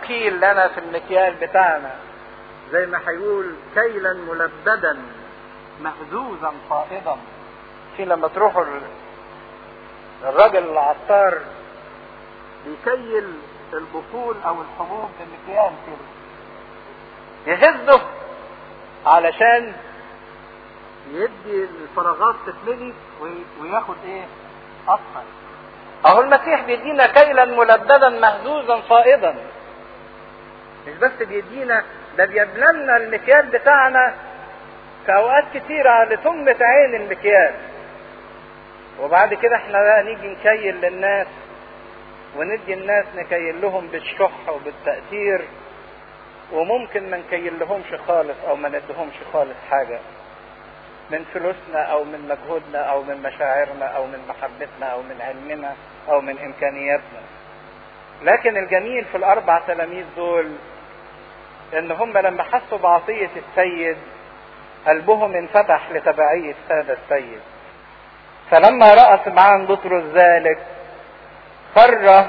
يكيل لنا في المكيال بتاعنا زي ما هيقول كيلا ملبدا مهزوزا فائضا في لما تروحوا الراجل العطار بيكيل البخول او الحبوب بمكيال كده يهزه علشان يدي الفراغات تتملي وياخد ايه اكثر اهو المسيح بيدينا كيلا ملبدا مهزوزا فائضا مش بس بيدينا ده بيبللنا المكيال بتاعنا في اوقات كتيرة لتمة عين المكيال وبعد كده احنا بقى نيجي نكيل للناس وندي الناس نكيل لهم بالشح وبالتأثير وممكن ما نكيل لهمش خالص او ما ندهمش خالص حاجة من فلوسنا او من مجهودنا او من مشاعرنا او من محبتنا او من علمنا او من امكانياتنا لكن الجميل في الاربع تلاميذ دول ان هم لما حسوا بعطية السيد قلبهم انفتح لتبعية هذا السيد فلما رأى سمعان بطرس ذلك خر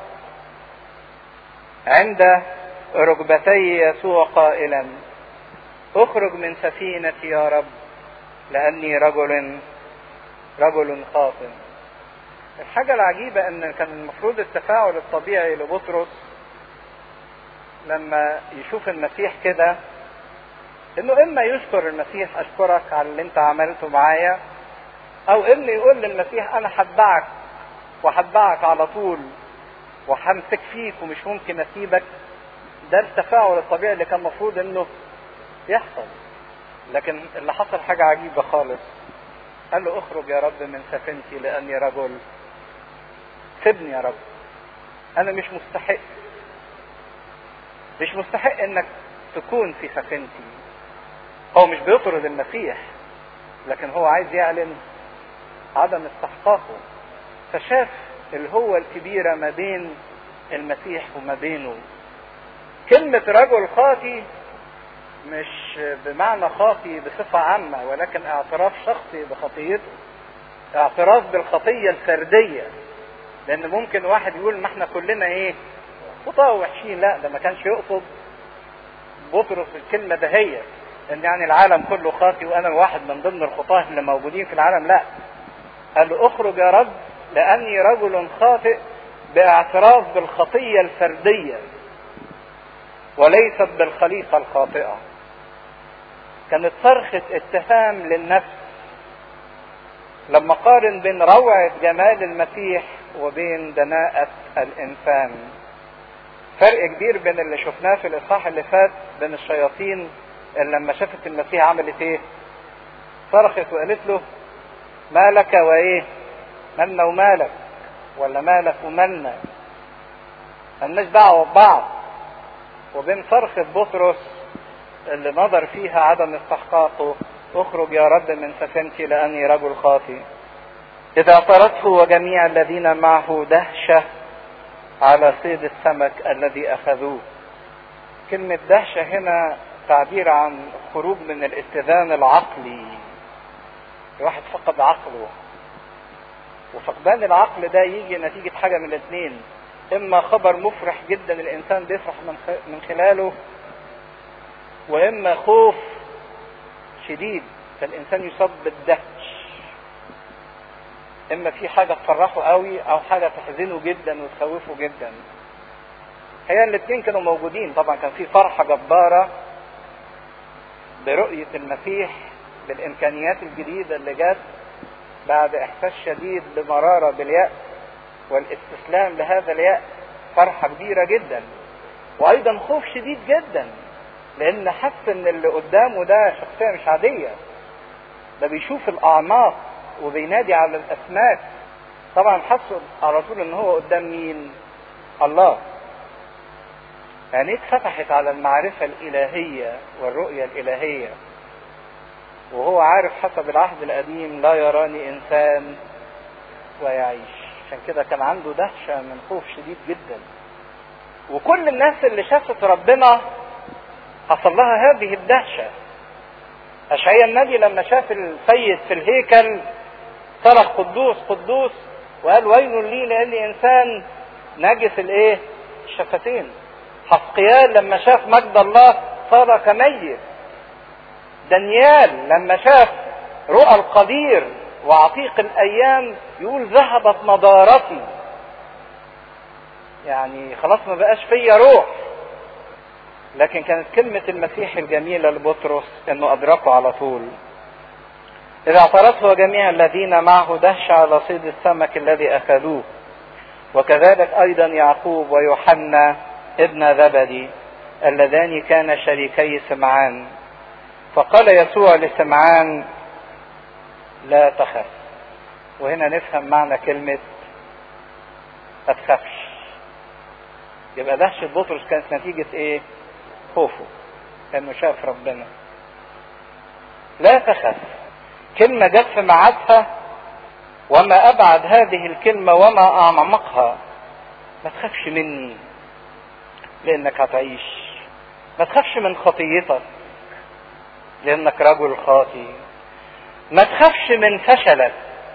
عند ركبتي يسوع قائلا اخرج من سفينتي يا رب لاني رجل رجل خاطئ الحاجة العجيبة ان كان المفروض التفاعل الطبيعي لبطرس لما يشوف المسيح كده انه اما يشكر المسيح اشكرك على اللي انت عملته معايا او انه يقول للمسيح انا هتبعك وهتبعك على طول وهمسك فيك ومش ممكن اسيبك ده التفاعل الطبيعي اللي كان المفروض انه يحصل لكن اللي حصل حاجة عجيبة خالص قال له اخرج يا رب من سفينتي لاني رجل سيبني يا رب انا مش مستحق مش مستحق انك تكون في سفينتي هو مش بيطرد المسيح لكن هو عايز يعلن عدم استحقاقه فشاف الهوة الكبيرة ما بين المسيح وما بينه كلمة رجل خاطي مش بمعنى خاطي بصفة عامة ولكن اعتراف شخصي بخطيته اعتراف بالخطية الفردية لان ممكن واحد يقول ما احنا كلنا ايه خطاة وحشين لا ده ما كانش يقصد بطرس الكلمة دهية ان يعني العالم كله خاطي وانا واحد من ضمن الخطاة اللي موجودين في العالم لا قال له اخرج يا رب لاني رجل خاطئ باعتراف بالخطية الفردية وليست بالخليقة الخاطئة كانت صرخة اتهام للنفس لما قارن بين روعة جمال المسيح وبين دناءة الإنسان فرق كبير بين اللي شفناه في الإصحاح اللي فات بين الشياطين اللي لما شافت المسيح عملت إيه؟ صرخت وقالت له ما لك وإيه؟ منا ومالك ولا مالك ومنا ملناش دعوة ببعض وبين صرخة بطرس اللي نظر فيها عدم استحقاقه اخرج يا رب من سفينتي لاني رجل خاطئ اذا اعترته وجميع الذين معه دهشة على صيد السمك الذي اخذوه كلمة دهشة هنا تعبير عن خروج من الاتزان العقلي الواحد فقد عقله وفقدان العقل ده يجي نتيجة حاجة من الاثنين اما خبر مفرح جدا الانسان بيفرح من من خلاله واما خوف شديد فالانسان يصاب بالدهش اما في حاجه تفرحه قوي او حاجه تحزنه جدا وتخوفه جدا هي الاثنين كانوا موجودين طبعا كان في فرحه جباره برؤيه المسيح بالامكانيات الجديده اللي جت بعد احساس شديد بمراره بالياس والاستسلام لهذا الياس فرحه كبيره جدا وايضا خوف شديد جدا لان حس ان اللي قدامه ده شخصيه مش عاديه ده بيشوف الاعماق وبينادي على الاسماك طبعا حس على طول ان هو قدام مين الله عينيه اتفتحت على المعرفة الإلهية والرؤية الإلهية وهو عارف حسب العهد القديم لا يراني إنسان ويعيش عشان كده كان عنده دهشة من خوف شديد جدا وكل الناس اللي شافت ربنا حصل لها هذه الدهشة أشعيا النبي لما شاف السيد في الهيكل صرخ قدوس قدوس وقال ويل لي لأني إنسان نجس الإيه؟ الشفتين حسقيال لما شاف مجد الله صار كميت دانيال لما شاف رؤى القدير وعتيق الايام يقول ذهبت نضارتي يعني خلاص ما بقاش فيا روح لكن كانت كلمة المسيح الجميلة لبطرس انه ادركه على طول اذا اعترته جميع الذين معه دهش على صيد السمك الذي اخذوه وكذلك ايضا يعقوب ويوحنا ابن زبدي اللذان كانا شريكي سمعان فقال يسوع لسمعان لا تخف وهنا نفهم معنى كلمة ما تخافش يبقى دهشة بطرس كانت نتيجة ايه خوفه انه شاف ربنا لا تخف كلمة جت في ميعادها وما ابعد هذه الكلمة وما اعمقها ما تخافش مني لانك هتعيش ما تخافش من خطيتك لانك رجل خاطي ما تخافش من فشلك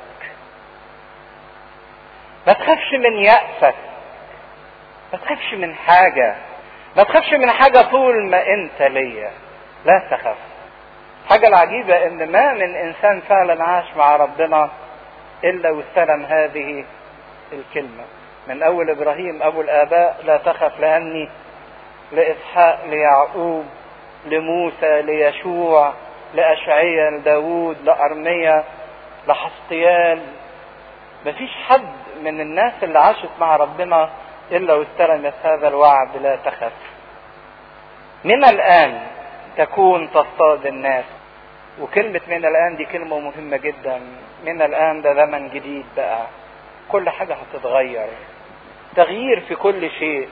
ما تخافش من يأسك ما تخافش من حاجة ما تخافش من حاجة طول ما انت ليا لا تخاف حاجة العجيبة ان ما من انسان فعلا عاش مع ربنا الا واستلم هذه الكلمة من اول ابراهيم ابو الاباء لا تخف لاني لاسحاق ليعقوب لموسى ليشوع لاشعيا لداود لارميا لحسقيال مفيش حد من الناس اللي عاشت مع ربنا الا واستلمت هذا الوعد لا تخف من الان تكون تصطاد الناس وكلمة من الآن دي كلمة مهمة جدا من الآن ده زمن جديد بقى كل حاجة هتتغير تغيير في كل شيء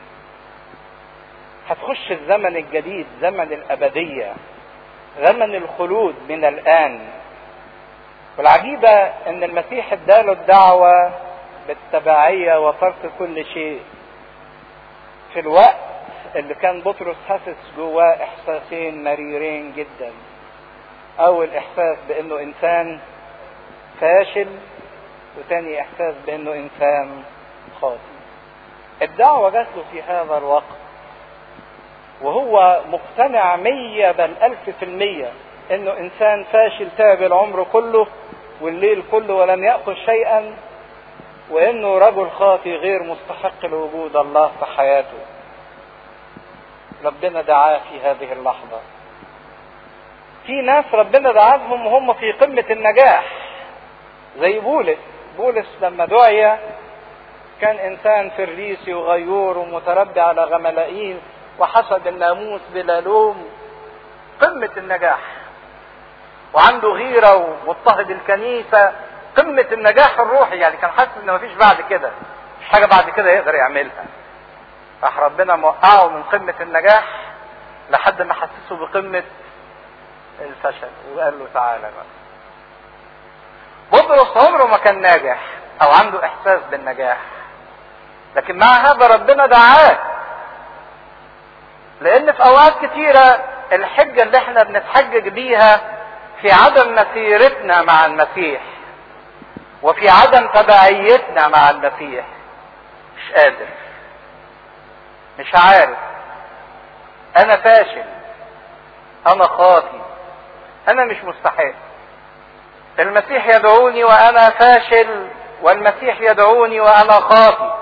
هتخش الزمن الجديد زمن الأبدية زمن الخلود من الآن والعجيبة ان المسيح اداله الدعوة بالتبعية وترك كل شيء في الوقت اللي كان بطرس حاسس جواه احساسين مريرين جدا اول احساس بانه انسان فاشل وتاني احساس بانه انسان خاطئ الدعوة جات له في هذا الوقت وهو مقتنع مية بل ألف في المية انه انسان فاشل تعب العمر كله والليل كله ولم يأخذ شيئا وانه رجل خاطي غير مستحق لوجود الله في حياته ربنا دعاه في هذه اللحظة في ناس ربنا دعاهم وهم في قمة النجاح زي بولس بولس لما دعي كان انسان فريسي وغيور ومتربي على غملائيل وحسب الناموس بلا لوم قمة النجاح وعنده غيرة ومضطهد الكنيسة قمة النجاح الروحي يعني كان حاسس ان مفيش بعد كده مفيش حاجة بعد كده يقدر يعملها راح ربنا موقعه من قمة النجاح لحد ما حسسه بقمة الفشل وقال له تعالى بقى بطرس عمره ما كان ناجح او عنده احساس بالنجاح لكن مع هذا ربنا دعاه لان في اوقات كتيرة الحجة اللي احنا بنتحجج بيها في عدم مسيرتنا مع المسيح وفي عدم تبعيتنا مع المسيح مش قادر مش عارف انا فاشل انا خاطي انا مش مستحق المسيح يدعوني وانا فاشل والمسيح يدعوني وانا خاطي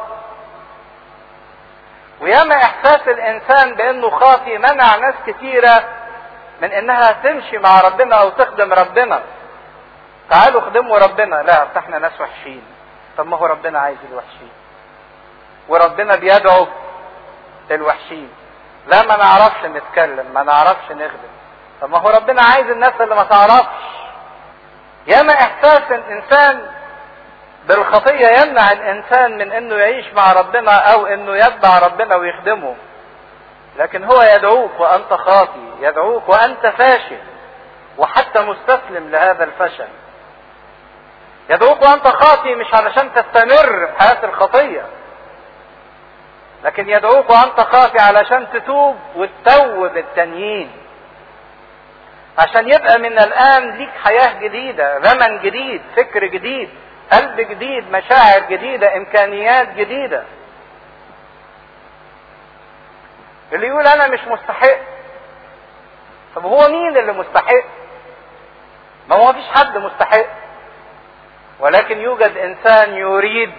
وياما احساس الانسان بانه خاطي منع ناس كتيره من انها تمشي مع ربنا او تخدم ربنا تعالوا خدموا ربنا لا احنا ناس وحشين طب ما هو ربنا عايز الوحشين وربنا بيدعو الوحشين لا ما نعرفش نتكلم ما نعرفش نخدم طب ما هو ربنا عايز الناس اللي ما تعرفش ياما احساس الانسان بالخطيه يمنع الانسان من انه يعيش مع ربنا او انه يتبع ربنا ويخدمه لكن هو يدعوك وانت خاطي يدعوك وانت فاشل وحتى مستسلم لهذا الفشل يدعوك وانت خاطي مش علشان تستمر في حياه الخطيه لكن يدعوك وانت خاطي علشان تتوب وتتوب التانيين عشان يبقى من الان ليك حياه جديده زمن جديد فكر جديد قلب جديد مشاعر جديده امكانيات جديده اللي يقول انا مش مستحق طب هو مين اللي مستحق ما هو مفيش حد مستحق ولكن يوجد انسان يريد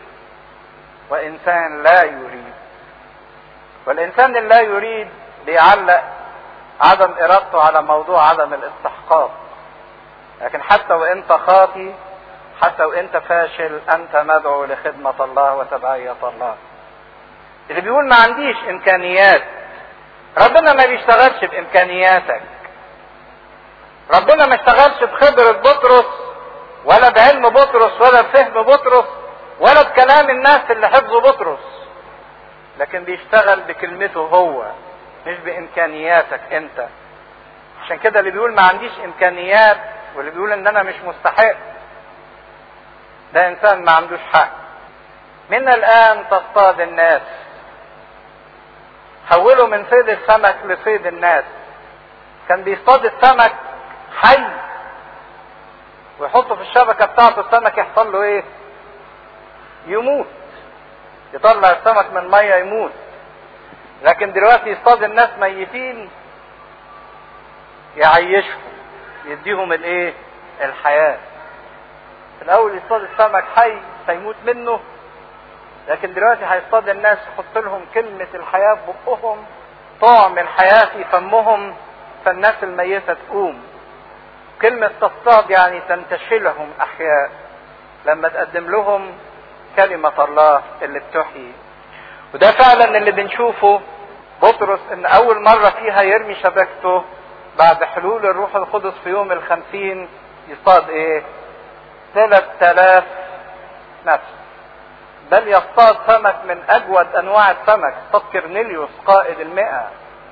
وانسان لا يريد والانسان اللي لا يريد بيعلق عدم ارادته على موضوع عدم الاستحقاق لكن حتى وانت خاطي حتى وانت فاشل انت مدعو لخدمة الله وتبعية الله اللي بيقول ما عنديش امكانيات ربنا ما بيشتغلش بامكانياتك ربنا ما اشتغلش بخبرة بطرس ولا بعلم بطرس ولا بفهم بطرس ولا بكلام الناس اللي حفظوا بطرس لكن بيشتغل بكلمته هو مش بامكانياتك انت عشان كده اللي بيقول ما عنديش امكانيات واللي بيقول ان انا مش مستحق ده انسان ما عندوش حق من الان تصطاد الناس حولوا من صيد السمك لصيد الناس كان بيصطاد السمك حي ويحطه في الشبكة بتاعته السمك يحصل له ايه يموت يطلع السمك من مية يموت لكن دلوقتي يصطاد الناس ميتين يعيشهم يديهم الايه الحياة في الاول يصطاد السمك حي فيموت منه لكن دلوقتي هيصطاد الناس يحط لهم كلمة الحياة في بقهم طعم الحياة في فمهم فالناس الميتة تقوم كلمة تصطاد يعني تنتشلهم أحياء لما تقدم لهم كلمة الله اللي بتحيي وده فعلا اللي بنشوفه بطرس ان اول مرة فيها يرمي شبكته بعد حلول الروح القدس في يوم الخمسين يصطاد ايه ثلاث الاف نفس بل يصطاد سمك من اجود انواع السمك اصطاد كرنيليوس قائد المئة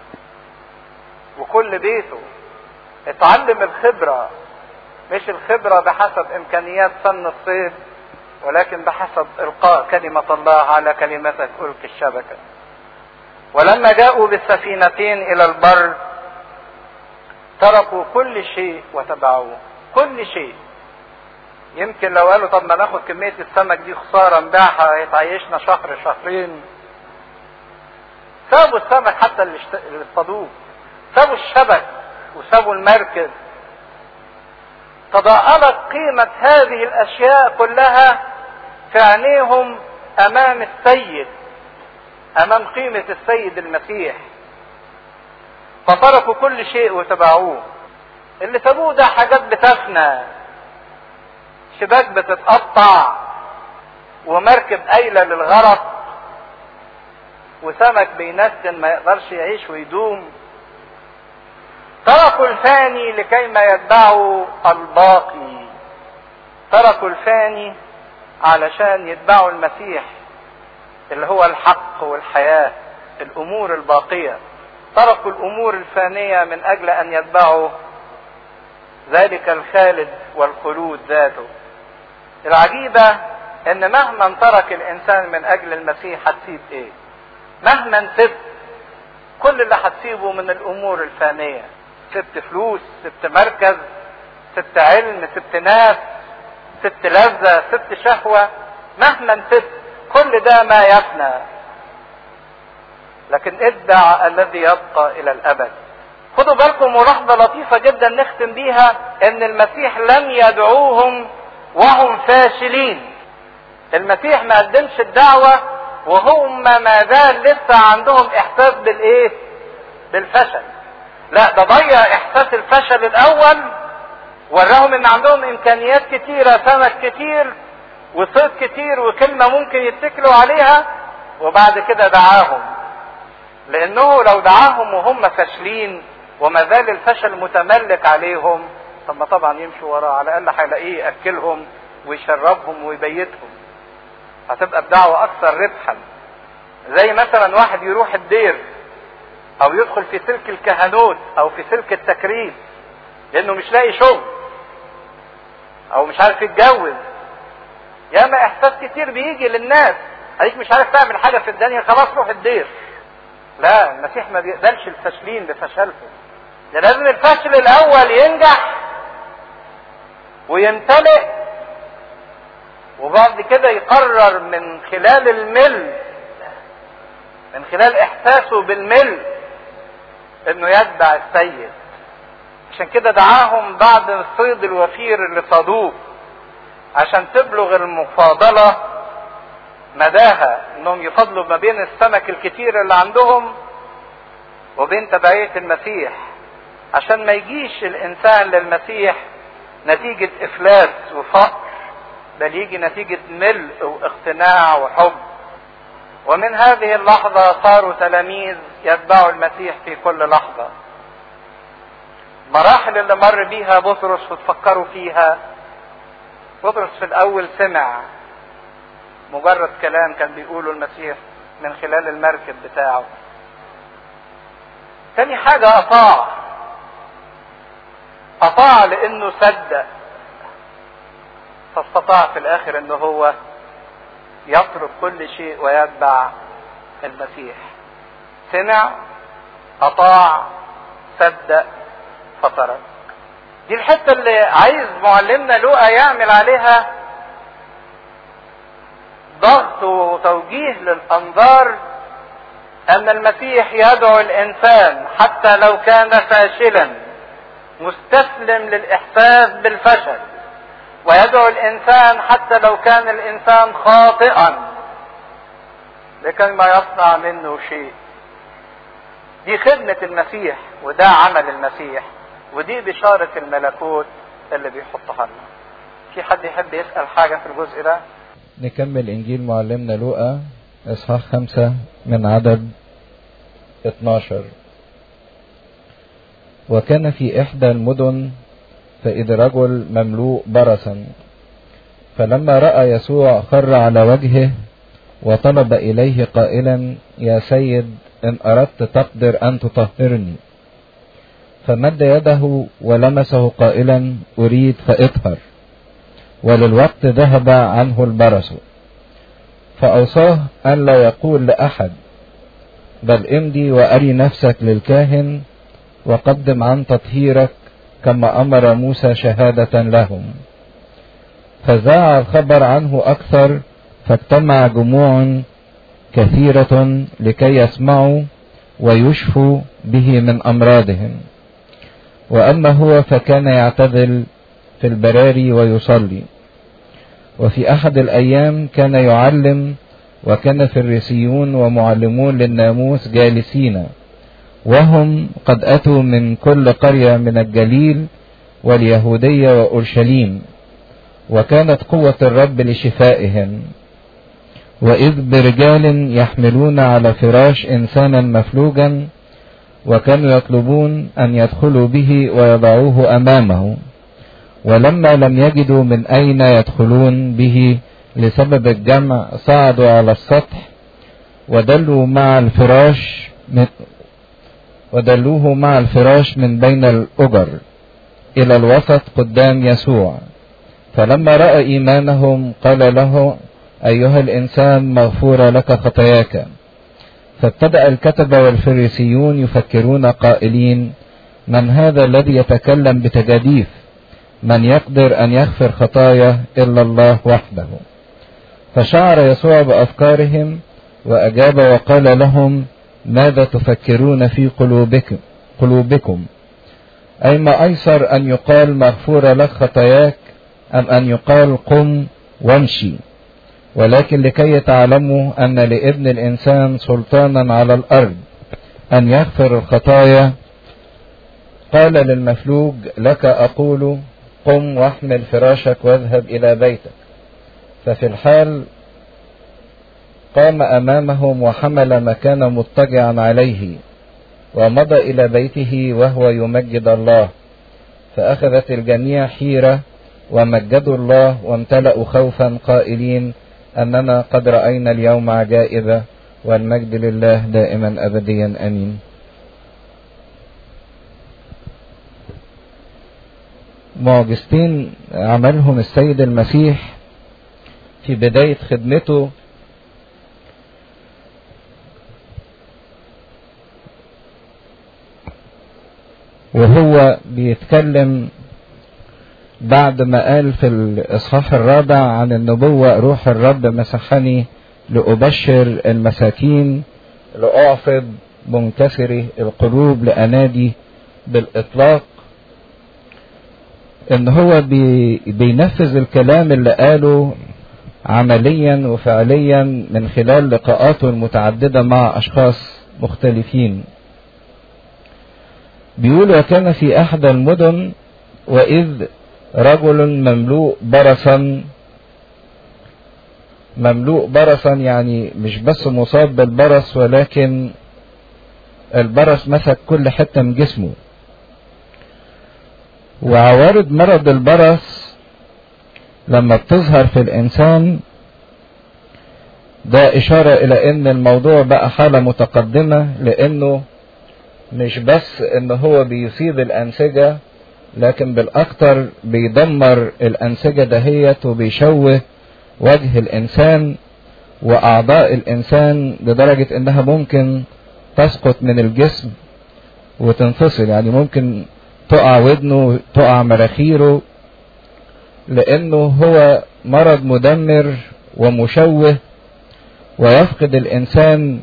وكل بيته اتعلم الخبرة مش الخبرة بحسب امكانيات فن الصيد ولكن بحسب القاء كلمة الله على كلمتك الك الشبكة ولما جاءوا بالسفينتين الى البر تركوا كل شيء وتبعوه كل شيء يمكن لو قالوا طب ما ناخد كمية السمك دي خسارة نبيعها هيتعيشنا شهر شهرين سابوا السمك حتى اللي اصطادوه سابوا الشبك وسابوا المركب تضاءلت قيمة هذه الأشياء كلها في عينيهم أمام السيد أمام قيمة السيد المسيح فتركوا كل شيء وتبعوه اللي سابوه ده حاجات بتفنى شباك بتتقطع ومركب قايلة للغرق وسمك بينسن ما يقدرش يعيش ويدوم تركوا الفاني لكي ما يتبعوا الباقي تركوا الفاني علشان يتبعوا المسيح اللي هو الحق والحياة الأمور الباقية تركوا الأمور الفانية من أجل أن يتبعوا ذلك الخالد والخلود ذاته العجيبة ان مهما ترك الانسان من اجل المسيح هتسيب ايه مهما سبت كل اللي هتسيبه من الامور الفانية سبت فلوس سبت مركز سبت علم سبت ناس سبت لذة سبت شهوة مهما سبت كل ده ما يفنى لكن ادع الذي يبقى الى الابد خدوا بالكم ملاحظة لطيفة جدا نختم بيها ان المسيح لم يدعوهم وهم فاشلين المسيح ما قدمش الدعوة وهم ما زال لسه عندهم احساس بالايه بالفشل لا ده ضيع احساس الفشل الاول وراهم ان عندهم امكانيات كتيرة سمك كتير وصيد كتير وكلمة ممكن يتكلوا عليها وبعد كده دعاهم لانه لو دعاهم وهم فاشلين وما زال الفشل متملك عليهم طب ما طبعا يمشوا وراه على الاقل هيلاقيه ياكلهم ويشربهم ويبيتهم هتبقى الدعوة اكثر ربحا زي مثلا واحد يروح الدير او يدخل في سلك الكهنوت او في سلك التكريس لانه مش لاقي شغل او مش عارف يتجوز ياما احساس كتير بيجي للناس عليك مش عارف تعمل حاجة في الدنيا خلاص روح الدير لا المسيح ما بيقبلش الفاشلين بفشلهم ده لازم الفشل الاول ينجح ويمتلئ وبعد كده يقرر من خلال المل من خلال احساسه بالملء انه يتبع السيد عشان كده دعاهم بعد الصيد الوفير اللي صادوه عشان تبلغ المفاضلة مداها انهم يفضلوا ما بين السمك الكتير اللي عندهم وبين تبعية المسيح عشان ما يجيش الانسان للمسيح نتيجة افلاس وفقر بل يجي نتيجة ملء واقتناع وحب ومن هذه اللحظة صاروا تلاميذ يتبعوا المسيح في كل لحظة مراحل اللي مر بيها بطرس وتفكروا فيها بطرس في الاول سمع مجرد كلام كان بيقوله المسيح من خلال المركب بتاعه تاني حاجة اطاع اطاع لانه صدق فاستطاع في الاخر ان هو يترك كل شيء ويتبع المسيح سمع اطاع صدق فترك دي الحته اللي عايز معلمنا لوقا يعمل عليها ضغط وتوجيه للانظار ان المسيح يدعو الانسان حتى لو كان فاشلا مستسلم للاحساس بالفشل ويدعو الانسان حتى لو كان الانسان خاطئا لكي ما يصنع منه شيء دي خدمة المسيح وده عمل المسيح ودي بشارة الملكوت اللي بيحطها لنا في حد يحب يسأل حاجة في الجزء ده نكمل إنجيل معلمنا لوقا إصحاح خمسة من عدد 12 وكان في إحدى المدن فإذ رجل مملوء برصا فلما رأى يسوع خر على وجهه وطلب إليه قائلا يا سيد إن أردت تقدر أن تطهرني فمد يده ولمسه قائلا أريد فاطهر وللوقت ذهب عنه البرص فأوصاه أن لا يقول لأحد بل امضي وأري نفسك للكاهن وقدم عن تطهيرك كما أمر موسى شهادة لهم فذاع الخبر عنه أكثر فاجتمع جموع كثيرة لكي يسمعوا ويشفوا به من أمراضهم وأما هو فكان يعتذل في البراري ويصلي وفي أحد الأيام كان يعلم وكان فريسيون ومعلمون للناموس جالسين وهم قد أتوا من كل قرية من الجليل واليهودية وأورشليم وكانت قوة الرب لشفائهم وإذ برجال يحملون على فراش إنسانا مفلوجا وكانوا يطلبون أن يدخلوا به ويضعوه أمامه ولما لم يجدوا من أين يدخلون به لسبب الجمع صعدوا على السطح ودلوا مع الفراش من ودلوه مع الفراش من بين الأجر إلى الوسط قدام يسوع فلما رأى إيمانهم قال له أيها الإنسان مغفورة لك خطاياك فابتدأ الكتبة والفريسيون يفكرون قائلين من هذا الذي يتكلم بتجاديف من يقدر أن يغفر خطايا إلا الله وحده فشعر يسوع بأفكارهم وأجاب وقال لهم ماذا تفكرون في قلوبكم قلوبكم أي ما أيسر أن يقال مغفورة لك خطاياك أم أن يقال قم وامشي ولكن لكي تعلموا أن لابن الإنسان سلطانا على الأرض أن يغفر الخطايا قال للمفلوج لك أقول قم واحمل فراشك واذهب إلى بيتك ففي الحال قام أمامهم وحمل ما كان مضطجعا عليه ومضى إلى بيته وهو يمجد الله فأخذت الجميع حيرة ومجدوا الله وامتلأوا خوفا قائلين أننا قد رأينا اليوم عجائب والمجد لله دائما أبديا أمين معجزتين عملهم السيد المسيح في بداية خدمته وهو بيتكلم بعد ما قال في الإصحاح الرابع عن النبوة روح الرب مسحني لأبشر المساكين لأعفض منكسري القلوب لأنادي بالإطلاق إن هو بي بينفذ الكلام اللي قاله عمليا وفعليا من خلال لقاءاته المتعددة مع أشخاص مختلفين بيقول وكان في أحد المدن وإذ رجل مملوء برصا مملوء برصا يعني مش بس مصاب بالبرص ولكن البرص مسك كل حتة من جسمه وعوارض مرض البرص لما بتظهر في الإنسان ده إشارة إلى إن الموضوع بقى حالة متقدمة لأنه مش بس إن هو بيصيب الأنسجة لكن بالأكثر بيدمر الأنسجة دهيت وبيشوه وجه الإنسان وأعضاء الإنسان لدرجة إنها ممكن تسقط من الجسم وتنفصل يعني ممكن تقع ودنه تقع مراخيره لأنه هو مرض مدمر ومشوه ويفقد الإنسان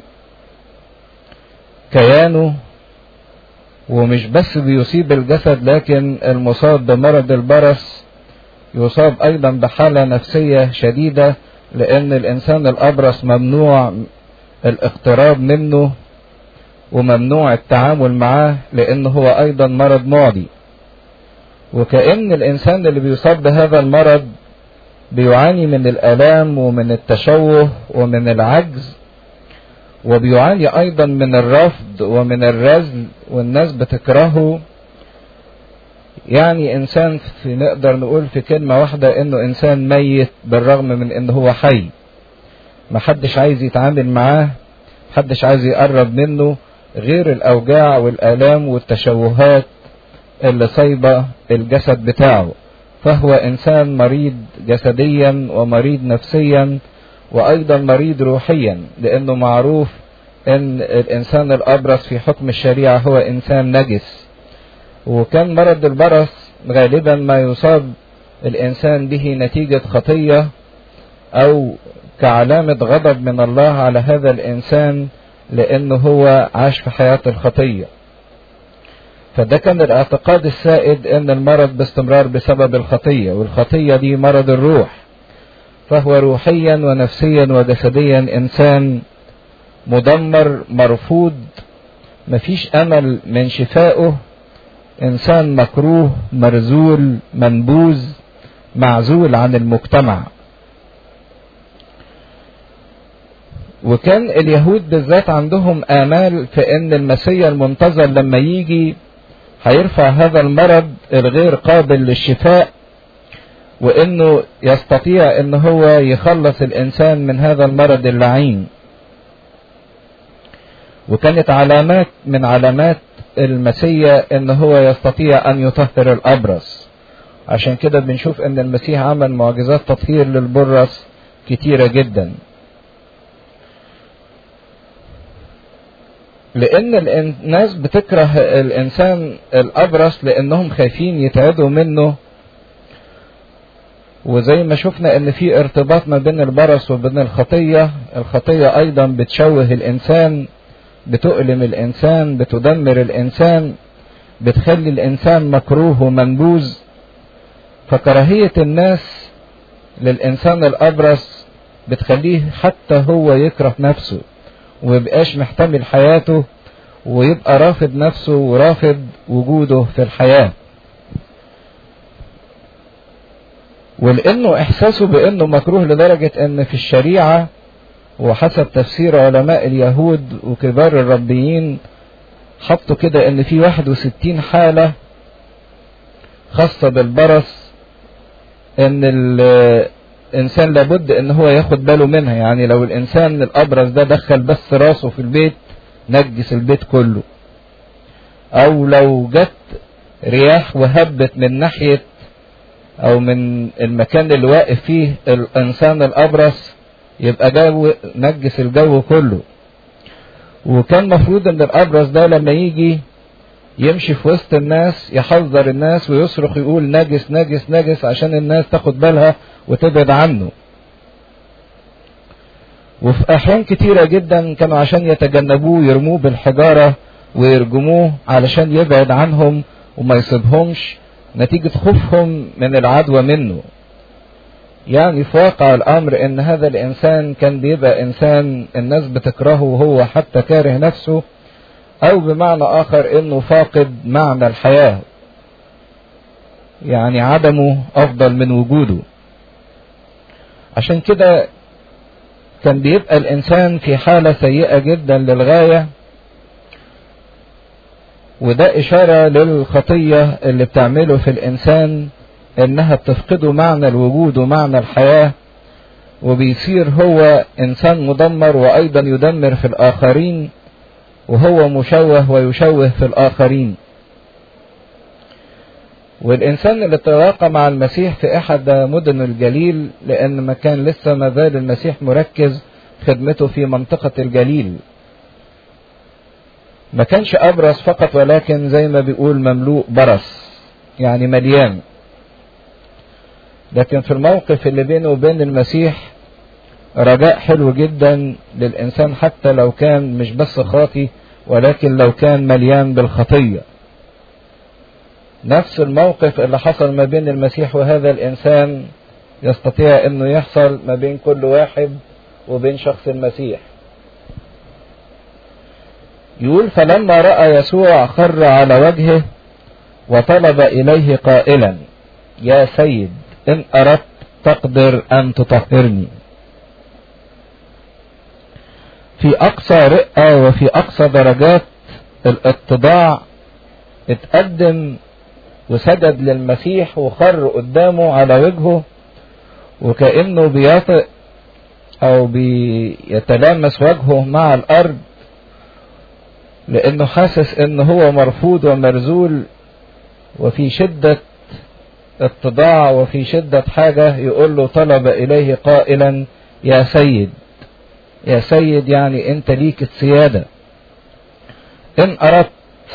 كيانه ومش بس بيصيب الجسد لكن المصاب بمرض البرص يصاب أيضا بحالة نفسية شديدة لأن الإنسان الأبرص ممنوع الاقتراب منه وممنوع التعامل معاه لأنه هو أيضا مرض معدي وكأن الإنسان اللي بيصاب بهذا المرض بيعاني من الآلام ومن التشوه ومن العجز وبيعاني أيضا من الرفض ومن الرزل والناس بتكرهه يعني إنسان في نقدر نقول في كلمة واحدة إنه إنسان ميت بالرغم من إنه هو حي محدش عايز يتعامل معاه محدش عايز يقرب منه غير الأوجاع والآلام والتشوهات اللي صايبة الجسد بتاعه فهو إنسان مريض جسديا ومريض نفسيا وأيضا مريض روحيا لأنه معروف أن الإنسان الأبرص في حكم الشريعة هو إنسان نجس وكان مرض البرص غالبا ما يصاب الإنسان به نتيجة خطية أو كعلامة غضب من الله على هذا الإنسان لأنه هو عاش في حياة الخطية فده كان الاعتقاد السائد ان المرض باستمرار بسبب الخطية والخطية دي مرض الروح فهو روحيا ونفسيا وجسديا انسان مدمر مرفوض مفيش امل من شفائه انسان مكروه مرزول منبوذ معزول عن المجتمع وكان اليهود بالذات عندهم آمال في أن المسيح المنتظر لما يجي هيرفع هذا المرض الغير قابل للشفاء وانه يستطيع ان هو يخلص الانسان من هذا المرض اللعين وكانت علامات من علامات المسيح ان هو يستطيع ان يطهر الابرص عشان كده بنشوف ان المسيح عمل معجزات تطهير للبرص كتيرة جدا لان الناس بتكره الانسان الابرص لانهم خايفين يتعدوا منه وزي ما شفنا ان في ارتباط ما بين البرص وبين الخطية الخطية ايضا بتشوه الانسان بتؤلم الانسان بتدمر الانسان بتخلي الانسان مكروه ومنبوذ فكراهية الناس للانسان الابرص بتخليه حتى هو يكره نفسه ويبقاش محتمل حياته ويبقى رافض نفسه ورافض وجوده في الحياة ولانه احساسه بانه مكروه لدرجة ان في الشريعة وحسب تفسير علماء اليهود وكبار الربيين حطوا كده ان في 61 حالة خاصة بالبرص ان الانسان لابد ان هو ياخد باله منها يعني لو الانسان الابرص ده دخل بس راسه في البيت نجس البيت كله او لو جت رياح وهبت من ناحية او من المكان اللي واقف فيه الانسان الابرص يبقى جو نجس الجو كله وكان مفروض ان الابرص ده لما يجي يمشي في وسط الناس يحذر الناس ويصرخ يقول نجس نجس نجس عشان الناس تاخد بالها وتبعد عنه وفي أحيان كتيرة جدا كانوا عشان يتجنبوه يرموه بالحجارة ويرجموه علشان يبعد عنهم وما يصيبهمش نتيجة خوفهم من العدوى منه يعني في واقع الأمر إن هذا الإنسان كان بيبقى إنسان الناس بتكرهه وهو حتى كاره نفسه أو بمعنى آخر إنه فاقد معنى الحياة يعني عدمه أفضل من وجوده عشان كده كان بيبقى الإنسان في حالة سيئة جدا للغاية وده إشارة للخطية اللي بتعمله في الإنسان إنها بتفقده معنى الوجود ومعنى الحياة وبيصير هو إنسان مدمر وأيضا يدمر في الآخرين وهو مشوه ويشوه في الآخرين والإنسان اللي تلاقى مع المسيح في أحد مدن الجليل لأن ما كان لسه ما زال المسيح مركز خدمته في منطقة الجليل ما كانش أبرص فقط ولكن زي ما بيقول مملوء برص يعني مليان لكن في الموقف اللي بينه وبين المسيح رجاء حلو جدا للإنسان حتى لو كان مش بس خاطي ولكن لو كان مليان بالخطية نفس الموقف اللي حصل ما بين المسيح وهذا الإنسان يستطيع أنه يحصل ما بين كل واحد وبين شخص المسيح يقول فلما رأى يسوع خر على وجهه وطلب إليه قائلا يا سيد إن أردت تقدر أن تطهرني في أقصى رئة وفي أقصى درجات الاتضاع اتقدم وسجد للمسيح وخر قدامه على وجهه وكأنه بيطئ أو بيتلامس وجهه مع الأرض لأنه حاسس إن هو مرفوض ومرزول وفي شدة اتضاع وفي شدة حاجة يقول له طلب إليه قائلا يا سيد يا سيد يعني أنت ليك السيادة إن أردت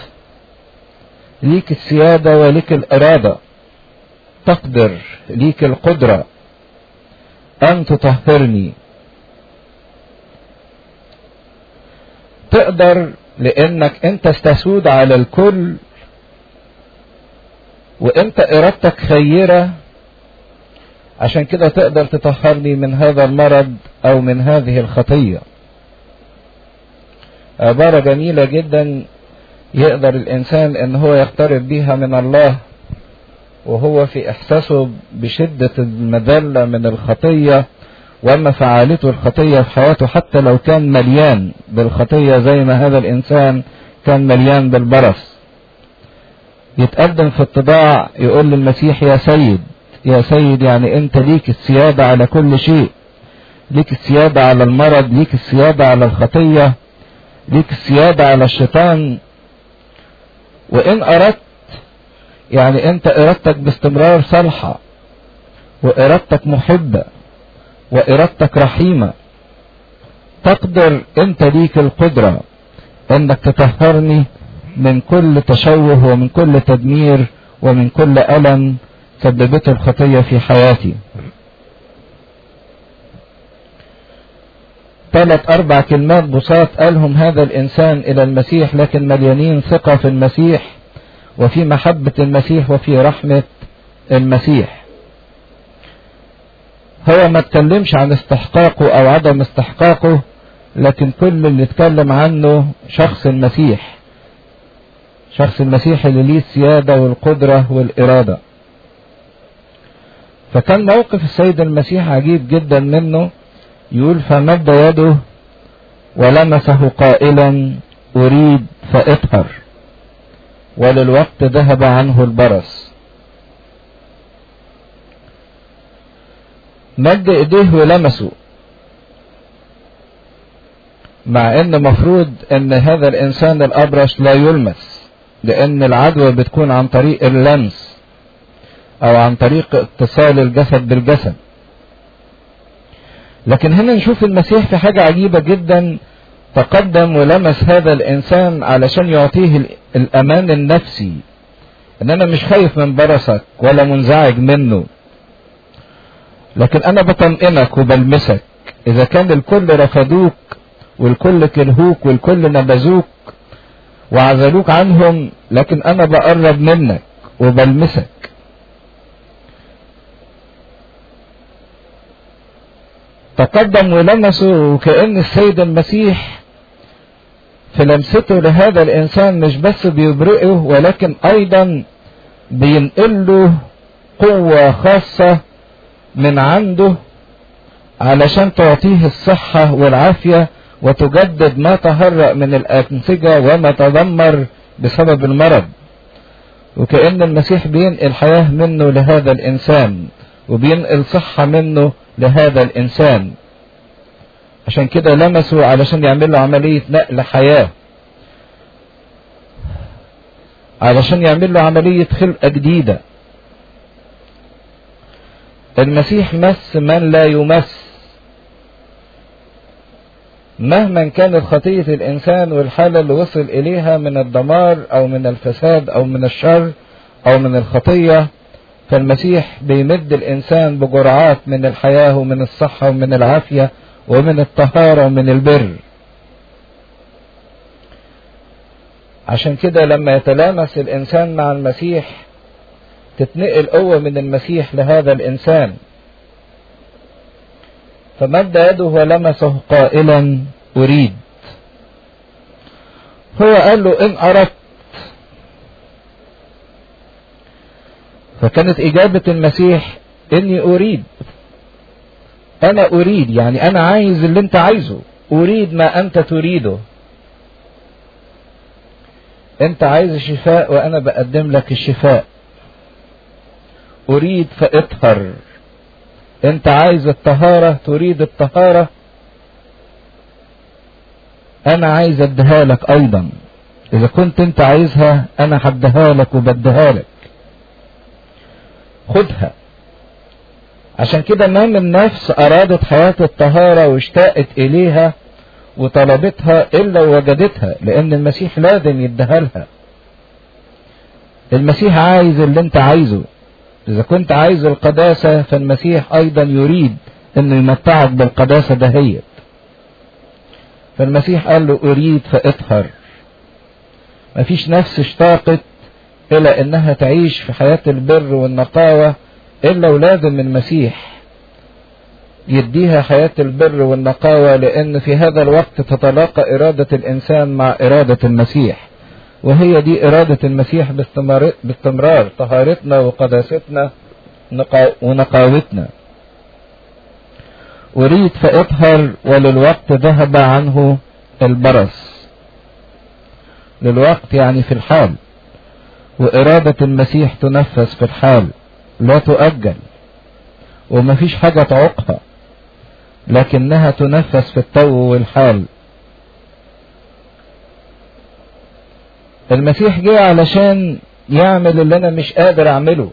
ليك السيادة وليك الإرادة تقدر ليك القدرة أن تطهرني تقدر لأنك أنت استسود على الكل وأنت إرادتك خيرة عشان كده تقدر تطهرني من هذا المرض أو من هذه الخطية عبارة جميلة جدا يقدر الإنسان إن هو يقترب بيها من الله وهو في إحساسه بشدة المذلة من الخطية وما فعالته الخطية في حياته حتى لو كان مليان بالخطية زي ما هذا الإنسان كان مليان بالبرص يتقدم في اتضاع يقول للمسيح يا سيد يا سيد يعني أنت ليك السيادة على كل شيء ليك السيادة على المرض ليك السيادة على الخطية ليك السيادة على الشيطان وإن أردت يعني أنت إرادتك باستمرار صالحة وإرادتك محبة وإرادتك رحيمة تقدر أنت ليك القدرة أنك تطهرني من كل تشوه ومن كل تدمير ومن كل ألم سببته الخطية في حياتي ثلاث أربع كلمات بساط قالهم هذا الإنسان إلى المسيح لكن مليانين ثقة في المسيح وفي محبة المسيح وفي رحمة المسيح هو ما اتكلمش عن استحقاقه أو عدم استحقاقه لكن كل اللي اتكلم عنه شخص المسيح شخص المسيح اللي ليه السيادة والقدرة والإرادة فكان موقف السيد المسيح عجيب جدا منه يقول فمد يده ولمسه قائلا أريد فاطهر وللوقت ذهب عنه البرص مد ايديه ولمسه مع ان مفروض ان هذا الانسان الابرص لا يلمس لان العدوى بتكون عن طريق اللمس او عن طريق اتصال الجسد بالجسد لكن هنا نشوف المسيح في حاجة عجيبة جدا تقدم ولمس هذا الإنسان علشان يعطيه الأمان النفسي إن أنا مش خايف من برصك ولا منزعج منه لكن أنا بطمئنك وبلمسك اذا كان الكل رفضوك والكل كرهوك والكل نبذوك وعزلوك عنهم لكن انا بقرب منك وبلمسك تقدم ولمسه وكأن السيد المسيح في لمسته لهذا الإنسان مش بس بيبرئه ولكن أيضا بينقل له قوة خاصة من عنده علشان تعطيه الصحة والعافية وتجدد ما تهرأ من الأنسجة وما تدمر بسبب المرض وكأن المسيح بينقل حياة منه لهذا الإنسان وبينقل صحة منه لهذا الإنسان عشان كده لمسوا علشان يعمل له عملية نقل حياة علشان يعمل له عملية خلقة جديدة المسيح مس من لا يمس مهما كانت خطية الإنسان والحالة اللي وصل إليها من الدمار أو من الفساد أو من الشر أو من الخطية فالمسيح بيمد الإنسان بجرعات من الحياة ومن الصحة ومن العافية ومن الطهارة ومن البر عشان كده لما يتلامس الإنسان مع المسيح تتنقل قوة من المسيح لهذا الإنسان فمد يده ولمسه قائلا أريد هو قال له إن أردت فكانت إجابة المسيح إني أريد أنا أريد يعني أنا عايز اللي أنت عايزه أريد ما أنت تريده أنت عايز الشفاء وأنا بقدم لك الشفاء أريد فاطهر أنت عايز الطهارة تريد الطهارة أنا عايز أديها لك أيضا إذا كنت أنت عايزها أنا هديها لك وبديها لك خدها عشان كده ما من نفس أرادت حياة الطهارة واشتاقت إليها وطلبتها إلا وجدتها لأن المسيح لازم يديها لها المسيح عايز اللي أنت عايزه إذا كنت عايز القداسة فالمسيح أيضا يريد أنه يمتعك بالقداسة دهيت فالمسيح قال له أريد فاطهر مفيش نفس اشتاقت إلى أنها تعيش في حياة البر والنقاوة إلا ولازم المسيح يديها حياة البر والنقاوة لأن في هذا الوقت تتلاقى إرادة الإنسان مع إرادة المسيح وهي دي إرادة المسيح باستمرار, باستمرار طهارتنا وقداستنا ونقاوتنا أريد فاطهر وللوقت ذهب عنه البرص للوقت يعني في الحال وإرادة المسيح تنفذ في الحال لا تؤجل ومفيش حاجة تعوقها لكنها تنفذ في التو والحال المسيح جه علشان يعمل اللي انا مش قادر اعمله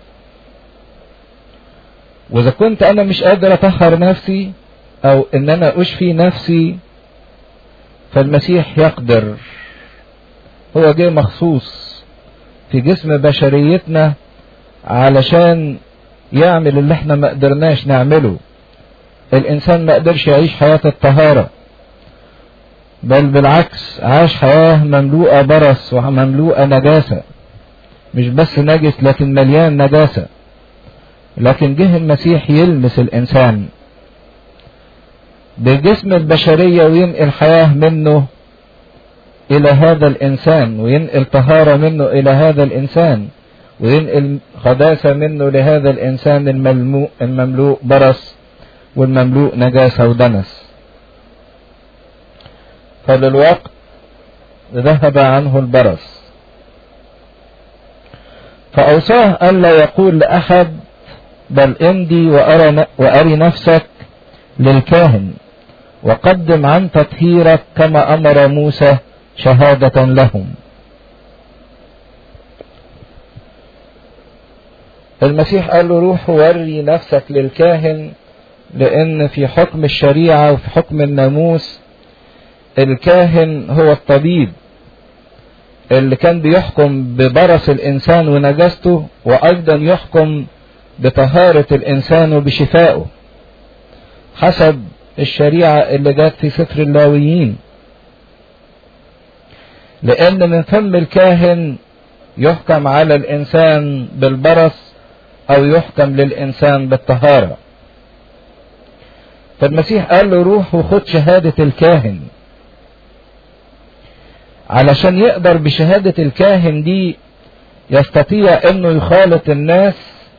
واذا كنت انا مش قادر اطهر نفسي او ان انا اشفي نفسي فالمسيح يقدر هو جه مخصوص في جسم بشريتنا علشان يعمل اللي احنا ما قدرناش نعمله الانسان ما قدرش يعيش حياة الطهارة بل بالعكس عاش حياة مملوءة برص ومملوءة نجاسة مش بس نجس لكن مليان نجاسة لكن جه المسيح يلمس الانسان بالجسم البشرية وينقل حياة منه الى هذا الانسان وينقل طهارة منه الى هذا الانسان وينقل قداسة منه لهذا الإنسان المملوء, المملوء برص والمملوء نجاسة ودنس فللوقت ذهب عنه البرص فأوصاه ألا يقول لأحد بل امضي وأرى, وأري نفسك للكاهن وقدم عن تطهيرك كما أمر موسى شهادة لهم المسيح قال له روح وري نفسك للكاهن لان في حكم الشريعة وفي حكم الناموس الكاهن هو الطبيب اللي كان بيحكم ببرص الانسان ونجاسته وايضا يحكم بطهارة الانسان وبشفائه حسب الشريعة اللي جت في سفر اللاويين لأن من فم الكاهن يحكم على الإنسان بالبرص أو يحكم للإنسان بالطهارة فالمسيح قال له روح وخد شهادة الكاهن علشان يقدر بشهادة الكاهن دي يستطيع انه يخالط الناس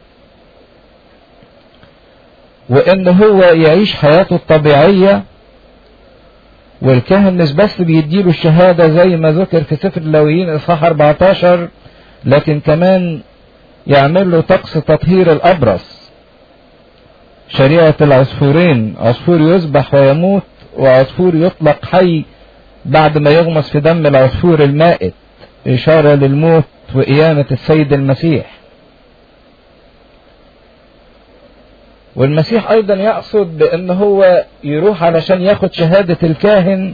وان هو يعيش حياته الطبيعية والكاهن مش بس بيديله الشهادة زي ما ذكر في سفر اللاويين اصحاح 14 لكن كمان يعمل له طقس تطهير الابرص شريعة العصفورين عصفور يذبح ويموت وعصفور يطلق حي بعد ما يغمس في دم العصفور المائت إشارة للموت وقيامة السيد المسيح والمسيح أيضا يقصد بأن هو يروح علشان ياخد شهادة الكاهن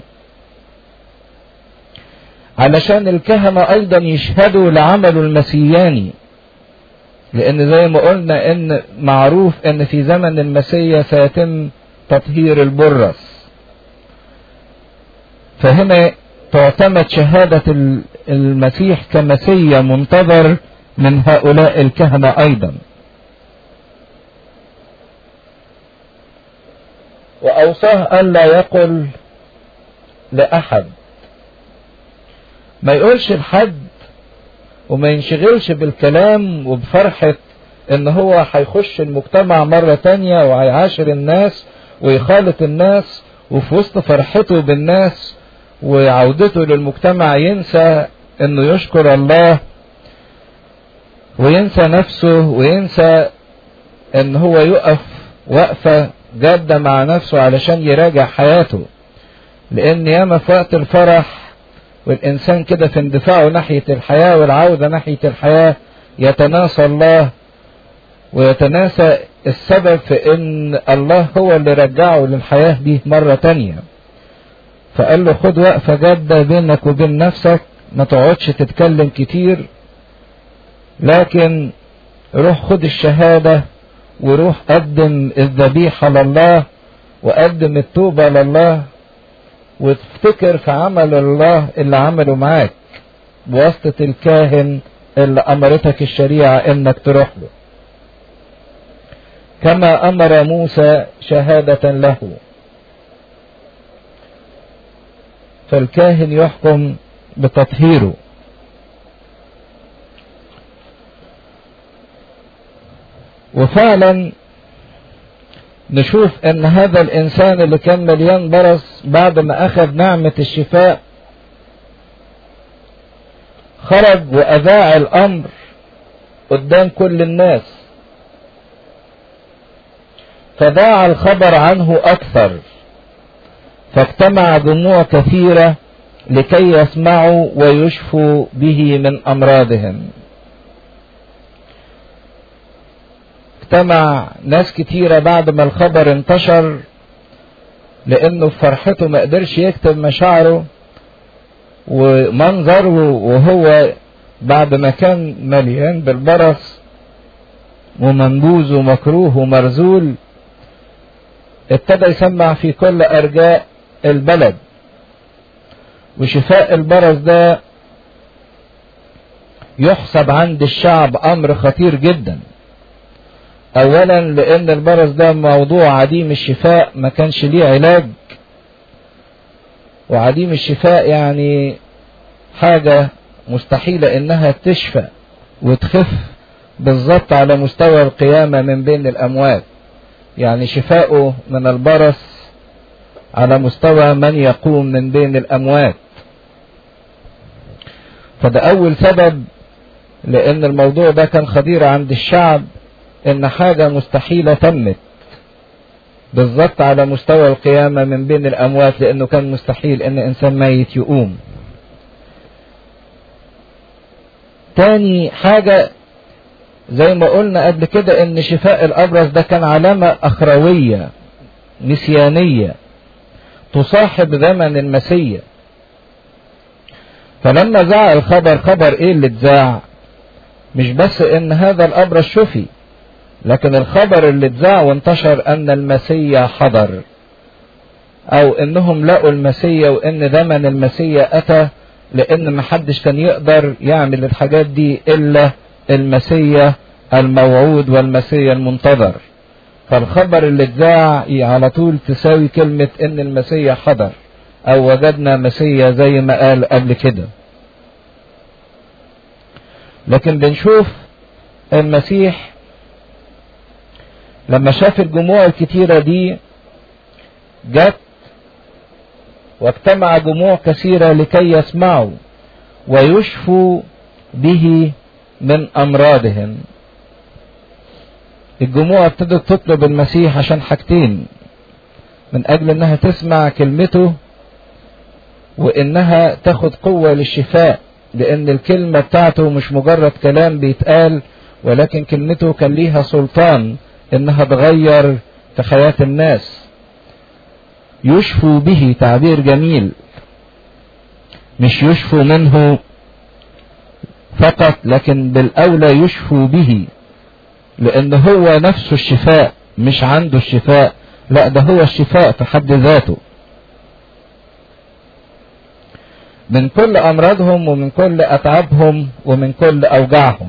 علشان الكهنة أيضا يشهدوا لعمله المسياني لأن زي ما قلنا إن معروف إن في زمن المسيا سيتم تطهير البرص فهنا تعتمد شهادة المسيح كمسيا منتظر من هؤلاء الكهنة أيضا وأوصاه ألا يقل لأحد ما يقولش لحد وما ينشغلش بالكلام وبفرحة ان هو هيخش المجتمع مرة تانية وهيعاشر الناس ويخالط الناس وفي وسط فرحته بالناس وعودته للمجتمع ينسى انه يشكر الله وينسى نفسه وينسى ان هو يقف وقفة جادة مع نفسه علشان يراجع حياته لان ياما في وقت الفرح والإنسان كده في اندفاعه ناحية الحياة والعودة ناحية الحياة يتناسى الله ويتناسى السبب في ان الله هو اللي رجعه للحياة دي مرة تانية فقال له خد وقفة جادة بينك وبين نفسك ما تقعدش تتكلم كتير لكن روح خد الشهادة وروح قدم الذبيحة لله وقدم التوبة لله وتفتكر في عمل الله اللي عمله معاك بواسطة الكاهن اللي أمرتك الشريعة إنك تروح له كما أمر موسى شهادة له فالكاهن يحكم بتطهيره وفعلا نشوف ان هذا الانسان اللي كان مليان برص بعد ما اخذ نعمة الشفاء خرج واذاع الامر قدام كل الناس فذاع الخبر عنه اكثر فاجتمع جموع كثيرة لكي يسمعوا ويشفوا به من امراضهم اجتمع ناس كتيرة بعد ما الخبر انتشر لانه في فرحته ما قدرش يكتب مشاعره ومنظره وهو بعد ما كان مليان بالبرص ومنبوذ ومكروه ومرزول ابتدى يسمع في كل ارجاء البلد وشفاء البرص ده يحسب عند الشعب امر خطير جدا اولا لان البرص ده موضوع عديم الشفاء ما كانش ليه علاج وعديم الشفاء يعني حاجة مستحيلة انها تشفى وتخف بالظبط على مستوى القيامة من بين الاموات يعني شفاؤه من البرص على مستوى من يقوم من بين الاموات فده اول سبب لان الموضوع ده كان خطير عند الشعب ان حاجة مستحيلة تمت بالظبط على مستوى القيامة من بين الاموات لانه كان مستحيل ان انسان ميت يقوم تاني حاجة زي ما قلنا قبل كده ان شفاء الابرص ده كان علامة اخروية نسيانية تصاحب زمن المسيا فلما ذاع الخبر خبر ايه اللي اتذاع مش بس ان هذا الابرص شفي لكن الخبر اللي اتذاع وانتشر ان المسيا حضر او انهم لقوا المسيا وان زمن المسيا اتى لان محدش كان يقدر يعمل الحاجات دي الا المسيا الموعود والمسيا المنتظر فالخبر اللي اتذاع على طول تساوي كلمة ان المسيا حضر او وجدنا مسيا زي ما قال قبل كده لكن بنشوف المسيح لما شاف الجموع الكتيرة دي جت واجتمع جموع كثيرة لكي يسمعوا ويشفوا به من أمراضهم الجموع ابتدت تطلب المسيح عشان حاجتين من أجل أنها تسمع كلمته وإنها تاخد قوة للشفاء لأن الكلمة بتاعته مش مجرد كلام بيتقال ولكن كلمته كان ليها سلطان إنها تغير في حياة الناس يشفوا به تعبير جميل مش يشفوا منه فقط لكن بالأولى يشفوا به لأن هو نفسه الشفاء مش عنده الشفاء لا ده هو الشفاء في حد ذاته من كل أمراضهم ومن كل أتعابهم ومن كل أوجاعهم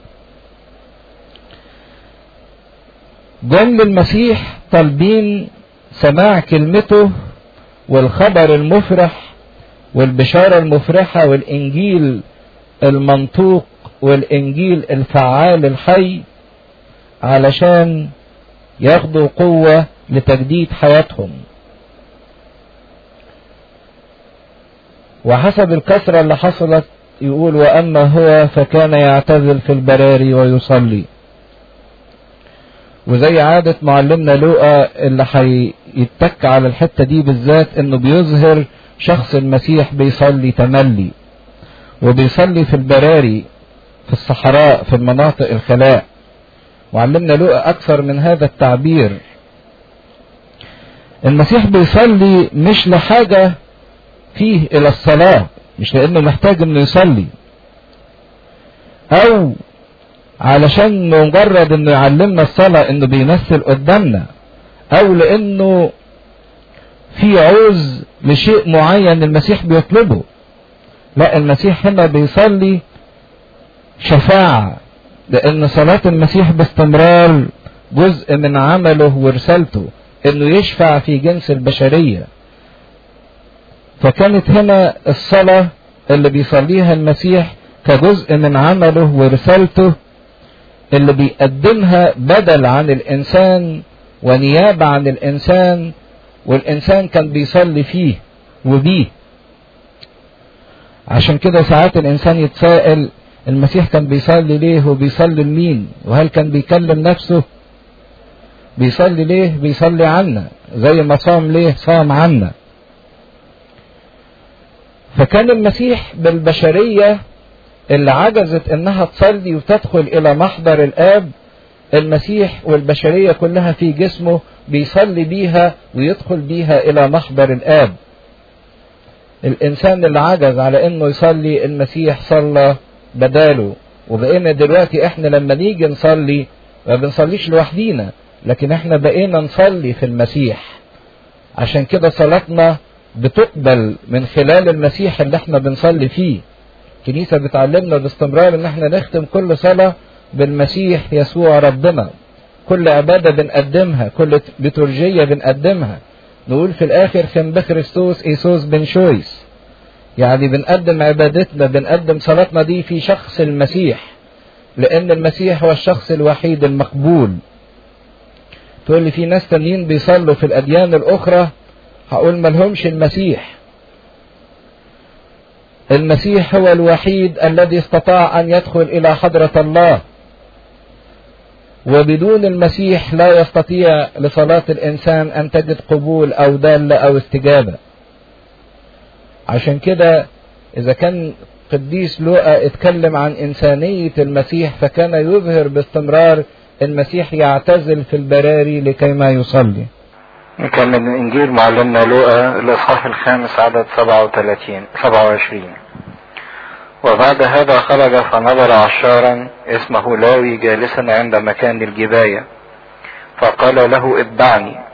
جم للمسيح طالبين سماع كلمته والخبر المفرح والبشارة المفرحة والإنجيل المنطوق والإنجيل الفعال الحي علشان ياخدوا قوة لتجديد حياتهم وحسب الكسرة اللي حصلت يقول وأما هو فكان يعتزل في البراري ويصلي وزي عادة معلمنا لوقا اللي هيتك على الحتة دي بالذات انه بيظهر شخص المسيح بيصلي تملي وبيصلي في البراري في الصحراء في المناطق الخلاء وعلمنا لوقا اكثر من هذا التعبير المسيح بيصلي مش لحاجة فيه الى الصلاة مش لانه محتاج انه يصلي او علشان مجرد انه يعلمنا الصلاة انه بيمثل قدامنا او لانه في عوز لشيء معين المسيح بيطلبه لا المسيح هنا بيصلي شفاعة لان صلاة المسيح باستمرار جزء من عمله ورسالته انه يشفع في جنس البشرية فكانت هنا الصلاة اللي بيصليها المسيح كجزء من عمله ورسالته اللي بيقدمها بدل عن الإنسان ونيابة عن الإنسان والإنسان كان بيصلي فيه وبيه عشان كده ساعات الإنسان يتساءل المسيح كان بيصلي ليه وبيصلي لمين وهل كان بيكلم نفسه بيصلي ليه بيصلي عنا زي ما صام ليه صام عنا فكان المسيح بالبشرية اللي عجزت انها تصلي وتدخل الى محضر الاب المسيح والبشرية كلها في جسمه بيصلي بيها ويدخل بيها الى محضر الاب الانسان اللي عجز على انه يصلي المسيح صلى بداله وبقينا دلوقتي احنا لما نيجي نصلي ما بنصليش لوحدينا لكن احنا بقينا نصلي في المسيح عشان كده صلاتنا بتقبل من خلال المسيح اللي احنا بنصلي فيه الكنيسة بتعلمنا باستمرار ان احنا نختم كل صلاة بالمسيح يسوع ربنا كل عبادة بنقدمها كل بترجية بنقدمها نقول في الاخر خم بخريستوس ايسوس بن شويس يعني بنقدم عبادتنا بنقدم صلاتنا دي في شخص المسيح لان المسيح هو الشخص الوحيد المقبول تقول لي في ناس تانيين بيصلوا في الاديان الاخرى هقول ملهمش المسيح المسيح هو الوحيد الذي استطاع ان يدخل الى حضرة الله وبدون المسيح لا يستطيع لصلاة الانسان ان تجد قبول او دالة او استجابة عشان كده اذا كان قديس لوقا اتكلم عن انسانية المسيح فكان يظهر باستمرار المسيح يعتزل في البراري لكي ما يصلي كان من انجيل معلمنا لوقا الاصحاح الخامس عدد 37 27 وبعد هذا خرج فنظر عشارا اسمه لاوي جالسا عند مكان الجباية فقال له اتبعني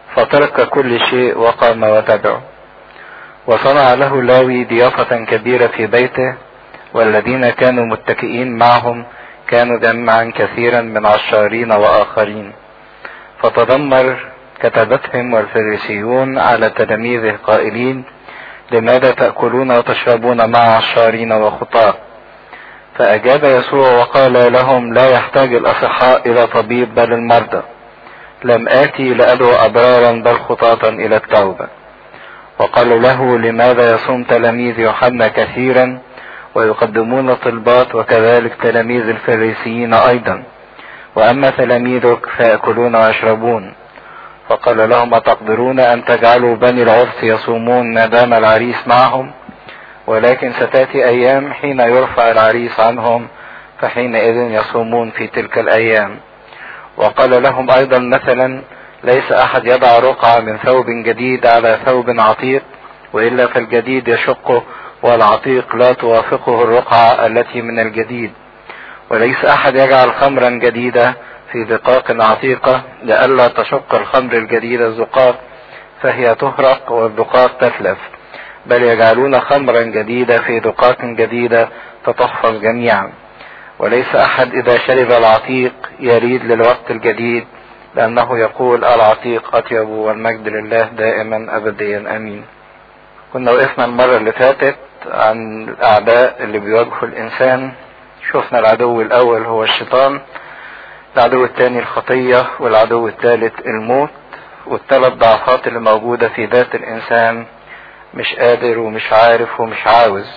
فترك كل شيء وقام وتبعه وصنع له لاوي ضيافة كبيرة في بيته والذين كانوا متكئين معهم كانوا جمعا كثيرا من عشارين وآخرين فتذمر كتبتهم والفريسيون على تلاميذه قائلين لماذا تأكلون وتشربون مع عشارين وخطاة فأجاب يسوع وقال لهم لا يحتاج الأصحاء إلى طبيب بل المرضى لم آتي لأدعو أبرارا بل خطاة إلى التوبة وقالوا له لماذا يصوم تلاميذ يوحنا كثيرا ويقدمون طلبات وكذلك تلاميذ الفريسيين أيضا وأما تلاميذك فيأكلون ويشربون فقال لهم أتقدرون أن تجعلوا بني العرس يصومون ما دام العريس معهم ولكن ستأتي أيام حين يرفع العريس عنهم فحينئذ يصومون في تلك الأيام وقال لهم أيضا مثلا ليس أحد يضع رقعة من ثوب جديد على ثوب عتيق وإلا فالجديد يشقه والعتيق لا توافقه الرقعة التي من الجديد وليس أحد يجعل خمرا جديدة في دقاق عتيقة لئلا تشق الخمر الجديدة الزقاق فهي تهرق والدقاق تتلف بل يجعلون خمرا جديدة في دقاق جديدة فتحفظ جميعا وليس أحد إذا شرب العتيق يريد للوقت الجديد لأنه يقول العتيق أطيب والمجد لله دائما أبديا أمين كنا وقفنا المرة اللي فاتت عن الأعداء اللي بيواجهوا الإنسان شفنا العدو الأول هو الشيطان العدو الثاني الخطية والعدو الثالث الموت والثلاث ضعفات اللي موجودة في ذات الإنسان مش قادر ومش عارف ومش عاوز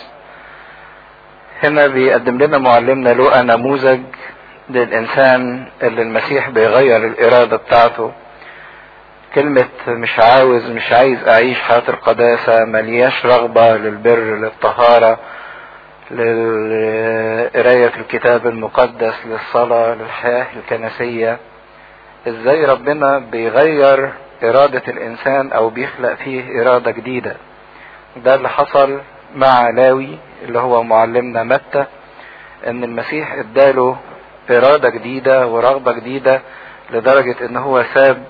هنا بيقدم لنا معلمنا لقى نموذج للإنسان اللي المسيح بيغير الإرادة بتاعته كلمة مش عاوز مش عايز أعيش حياة القداسة ملياش رغبة للبر للطهارة لقراية في الكتاب المقدس للصلاة للحياة الكنسية ازاي ربنا بيغير إرادة الإنسان أو بيخلق فيه إرادة جديدة ده اللي حصل مع لاوي اللي هو معلمنا متى ان المسيح اداله إرادة جديدة ورغبة جديدة لدرجة ان هو ساب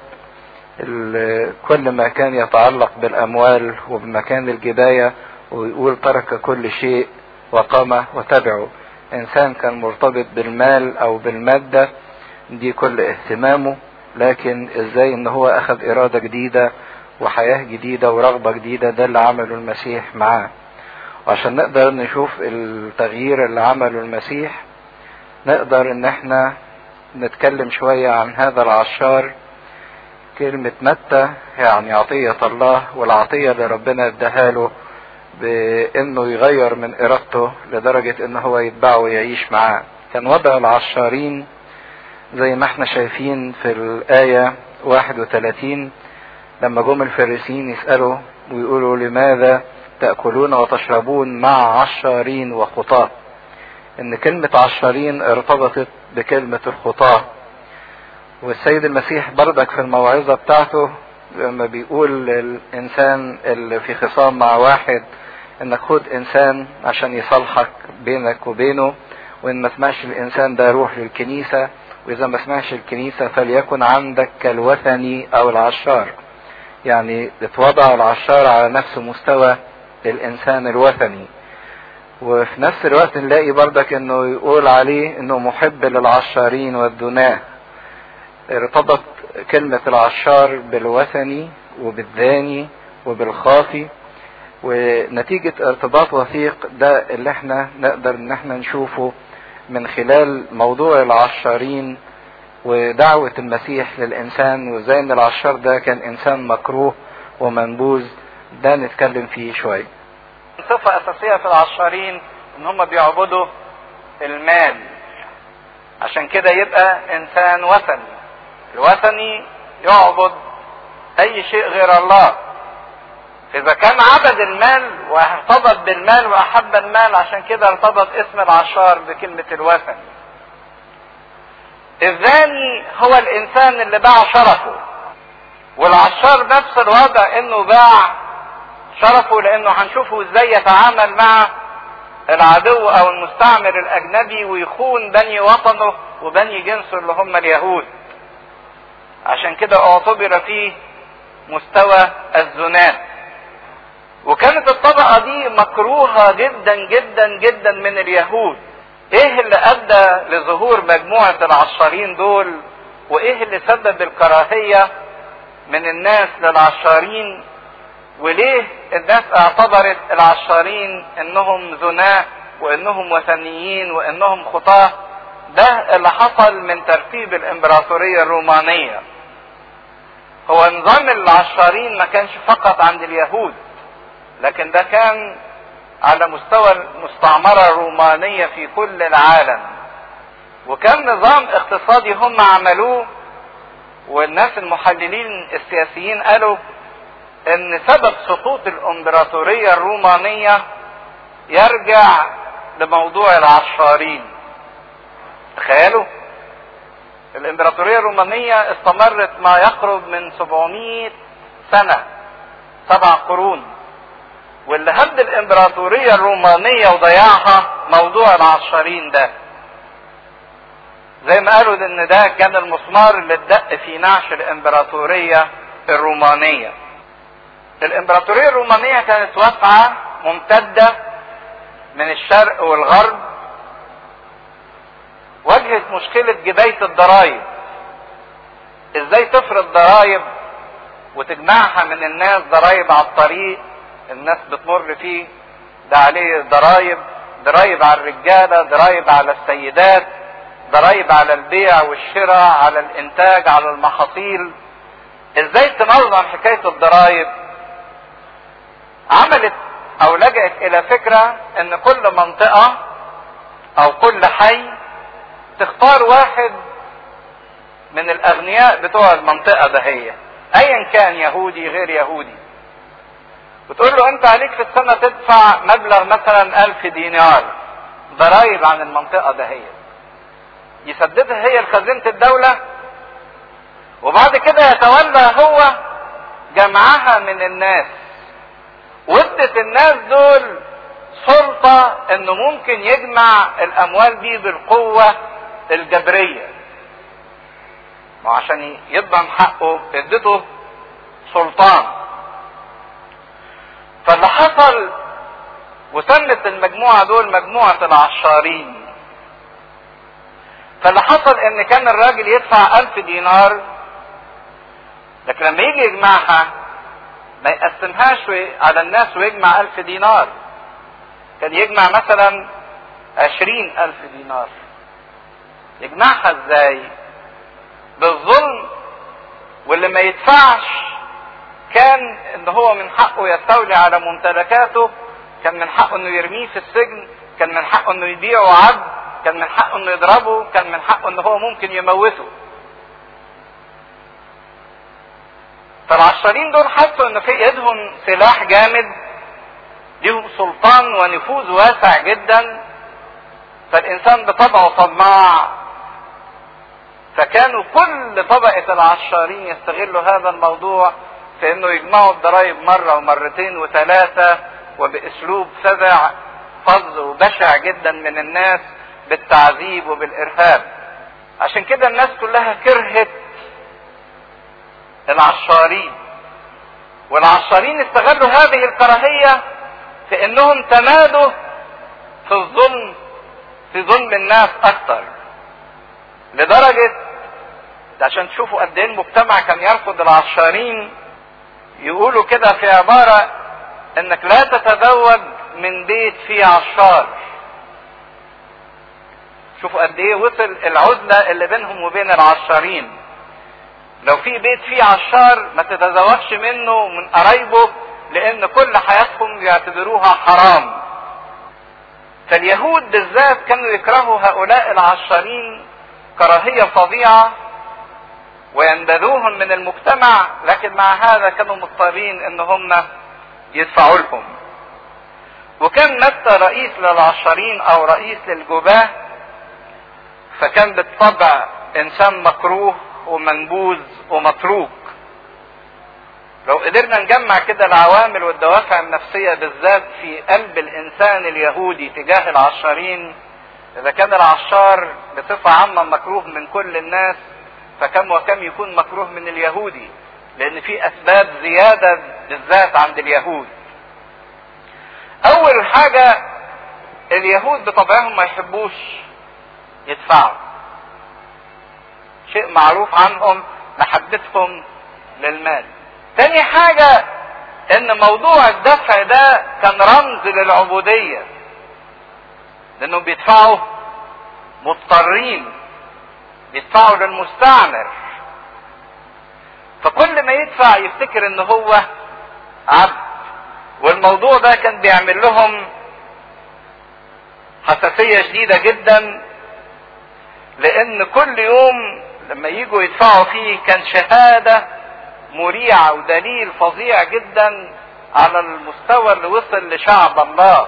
كل ما كان يتعلق بالأموال وبمكان الجباية ويقول ترك كل شيء وقام وتبعه إنسان كان مرتبط بالمال أو بالمادة دي كل اهتمامه لكن ازاي ان هو اخذ ارادة جديدة وحياة جديدة ورغبة جديدة ده اللي عمله المسيح معاه وعشان نقدر نشوف التغيير اللي عمله المسيح نقدر ان احنا نتكلم شوية عن هذا العشار كلمة متى يعني عطية الله والعطية اللي ربنا اداها له بانه يغير من ارادته لدرجة ان هو يتبعه ويعيش معاه كان وضع العشارين زي ما احنا شايفين في الآية 31 لما جم الفارسيين يسألوا ويقولوا لماذا تأكلون وتشربون مع عشارين وخطاة ان كلمة عشارين ارتبطت بكلمة الخطاة والسيد المسيح بردك في الموعظة بتاعته لما بيقول للإنسان اللي في خصام مع واحد انك خد انسان عشان يصالحك بينك وبينه وان ما سمعش الانسان ده روح للكنيسة واذا ما سمعش الكنيسة فليكن عندك كالوثني او العشار يعني اتوضع العشار على نفس مستوى الانسان الوثني وفي نفس الوقت نلاقي بردك انه يقول عليه انه محب للعشارين والدناة ارتبط كلمة العشار بالوثني وبالداني وبالخافي ونتيجة ارتباط وثيق ده اللي احنا نقدر ان احنا نشوفه من خلال موضوع العشارين ودعوة المسيح للإنسان وازاي ان العشار ده كان إنسان مكروه ومنبوذ ده نتكلم فيه شوية صفة أساسية في العشارين إن هم بيعبدوا المال عشان كده يبقى إنسان وثني الوثني يعبد أي شيء غير الله إذا كان عبد المال وارتبط بالمال وأحب المال عشان كده ارتبط اسم العشار بكلمة الوثني الثاني هو الإنسان اللي باع شرفه والعشار نفس الوضع إنه باع شرفه لانه هنشوفه ازاي يتعامل مع العدو او المستعمر الاجنبي ويخون بني وطنه وبني جنسه اللي هم اليهود عشان كده اعتبر فيه مستوى الزنات وكانت الطبقة دي مكروهة جدا جدا جدا من اليهود ايه اللي ادى لظهور مجموعة العشارين دول وايه اللي سبب الكراهية من الناس للعشارين وليه الناس اعتبرت العشارين انهم زناة وانهم وثنيين وانهم خطاة ده اللي حصل من ترتيب الامبراطورية الرومانية هو نظام العشارين ما كانش فقط عند اليهود لكن ده كان على مستوى المستعمرة الرومانية في كل العالم وكان نظام اقتصادي هم عملوه والناس المحللين السياسيين قالوا ان سبب سقوط الامبراطورية الرومانية يرجع لموضوع العشارين تخيلوا الامبراطورية الرومانية استمرت ما يقرب من 700 سنة سبع قرون واللي هد الامبراطورية الرومانية وضيعها موضوع العشارين ده زي ما قالوا ان ده كان المسمار اللي اتدق في نعش الامبراطورية الرومانية الامبراطورية الرومانية كانت واقعة ممتدة من الشرق والغرب واجهت مشكلة جباية الضرائب ازاي تفرض ضرائب وتجمعها من الناس ضرائب على الطريق الناس بتمر فيه ده عليه ضرائب ضرائب على الرجالة ضرائب على السيدات ضرائب على البيع والشراء على الانتاج على المحاصيل ازاي تنظم حكاية الضرائب عملت او لجأت الى فكرة ان كل منطقة او كل حي تختار واحد من الاغنياء بتوع المنطقة دهية ايا كان يهودي غير يهودي وتقول له انت عليك في السنة تدفع مبلغ مثلا الف دينار ضرائب عن المنطقة دهية يسددها هي لخزينة الدولة وبعد كده يتولى هو جمعها من الناس وادت الناس دول سلطة انه ممكن يجمع الاموال دي بالقوة الجبرية وعشان يضمن حقه ادته سلطان فاللي حصل وسمت المجموعة دول مجموعة العشارين فاللي حصل ان كان الراجل يدفع الف دينار لكن لما يجي يجمعها ما يقسمهاش على الناس ويجمع الف دينار كان يجمع مثلا عشرين الف دينار يجمعها ازاي بالظلم واللي ما يدفعش كان ان هو من حقه يستولي على ممتلكاته كان من حقه انه يرميه في السجن كان من حقه انه يبيعه عبد كان من حقه انه يضربه كان من حقه ان هو ممكن يموته فالعشرين دول حسوا ان في ايدهم سلاح جامد ليهم سلطان ونفوذ واسع جدا فالانسان بطبعه طماع فكانوا كل طبقة العشارين يستغلوا هذا الموضوع في انه يجمعوا الضرائب مرة ومرتين وثلاثة وباسلوب فزع فظ وبشع جدا من الناس بالتعذيب وبالارهاب عشان كده الناس كلها كرهت العشارين والعشارين استغلوا هذه الكراهية في انهم تمادوا في الظلم في ظلم الناس اكتر لدرجة عشان تشوفوا قد ايه المجتمع كان يرفض العشارين يقولوا كده في عبارة انك لا تتزوج من بيت فيه عشار شوفوا قد ايه وصل العزلة اللي بينهم وبين العشارين لو في بيت فيه عشار ما تتزوجش منه من قرايبه لان كل حياتهم يعتبروها حرام فاليهود بالذات كانوا يكرهوا هؤلاء العشارين كراهية فظيعة وينبذوهم من المجتمع لكن مع هذا كانوا مضطرين ان هم يدفعوا لهم وكان متى رئيس للعشرين او رئيس للجباه فكان بالطبع انسان مكروه ومنبوذ ومتروك لو قدرنا نجمع كده العوامل والدوافع النفسية بالذات في قلب الإنسان اليهودي تجاه العشارين إذا كان العشار بصفة عامة مكروه من كل الناس فكم وكم يكون مكروه من اليهودي لان في اسباب زيادة بالذات عند اليهود اول حاجة اليهود بطبعهم ما يحبوش يدفعوا شيء معروف عنهم محبتهم للمال تاني حاجة ان موضوع الدفع ده كان رمز للعبودية لانهم بيدفعوا مضطرين بيدفعوا للمستعمر فكل ما يدفع يفتكر ان هو عبد والموضوع ده كان بيعمل لهم حساسية شديدة جدا لان كل يوم لما يجوا يدفعوا فيه كان شهادة مريعة ودليل فظيع جدا على المستوى اللي وصل لشعب الله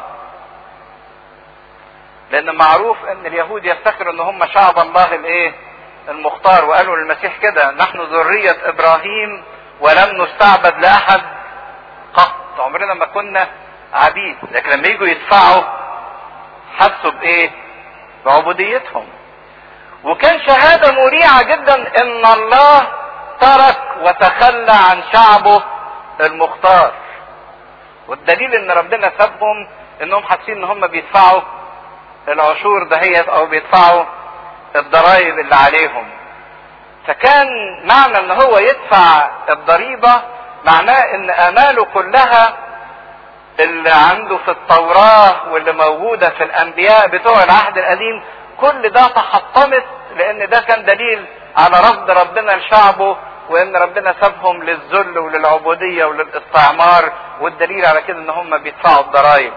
لان معروف ان اليهود يفتكروا ان هم شعب الله الايه المختار وقالوا للمسيح كده نحن ذرية ابراهيم ولم نستعبد لاحد قط عمرنا ما كنا عبيد لكن لما يجوا يدفعوا حسوا بايه بعبوديتهم وكان شهادة مريعة جدا ان الله ترك وتخلى عن شعبه المختار والدليل ان ربنا سابهم انهم حاسين ان هم بيدفعوا العشور دهيت او بيدفعوا الضرائب اللي عليهم فكان معنى ان هو يدفع الضريبة معناه ان اماله كلها اللي عنده في التوراة واللي موجودة في الانبياء بتوع العهد القديم كل ده تحطمت لان ده كان دليل على رفض ربنا لشعبه وان ربنا سابهم للذل وللعبودية وللاستعمار والدليل على كده ان هم بيدفعوا الضرائب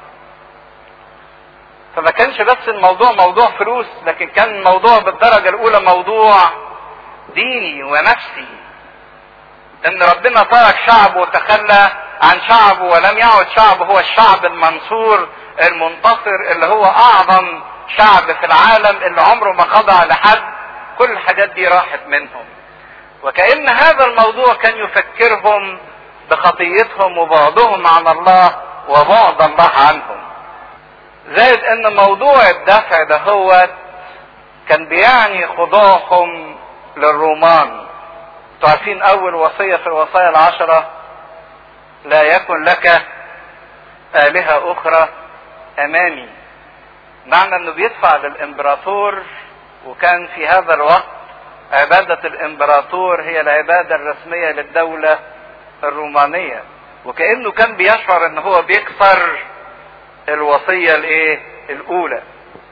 فما كانش بس الموضوع موضوع فلوس لكن كان الموضوع بالدرجة الاولى موضوع ديني ونفسي ان ربنا ترك شعبه وتخلى عن شعبه ولم يعد شعبه هو الشعب المنصور المنتصر اللي هو اعظم شعب في العالم اللي عمره ما خضع لحد كل الحاجات دي راحت منهم وكأن هذا الموضوع كان يفكرهم بخطيتهم وبعدهم عن الله وبعد الله عنهم زائد ان موضوع الدفع ده هو كان بيعني خضوعهم للرومان انتوا عارفين اول وصية في الوصايا العشرة لا يكن لك آلهة أخرى أمامي معنى انه بيدفع للامبراطور وكان في هذا الوقت عبادة الامبراطور هي العبادة الرسمية للدولة الرومانية وكأنه كان بيشعر ان هو بيكسر الوصية الايه الاولى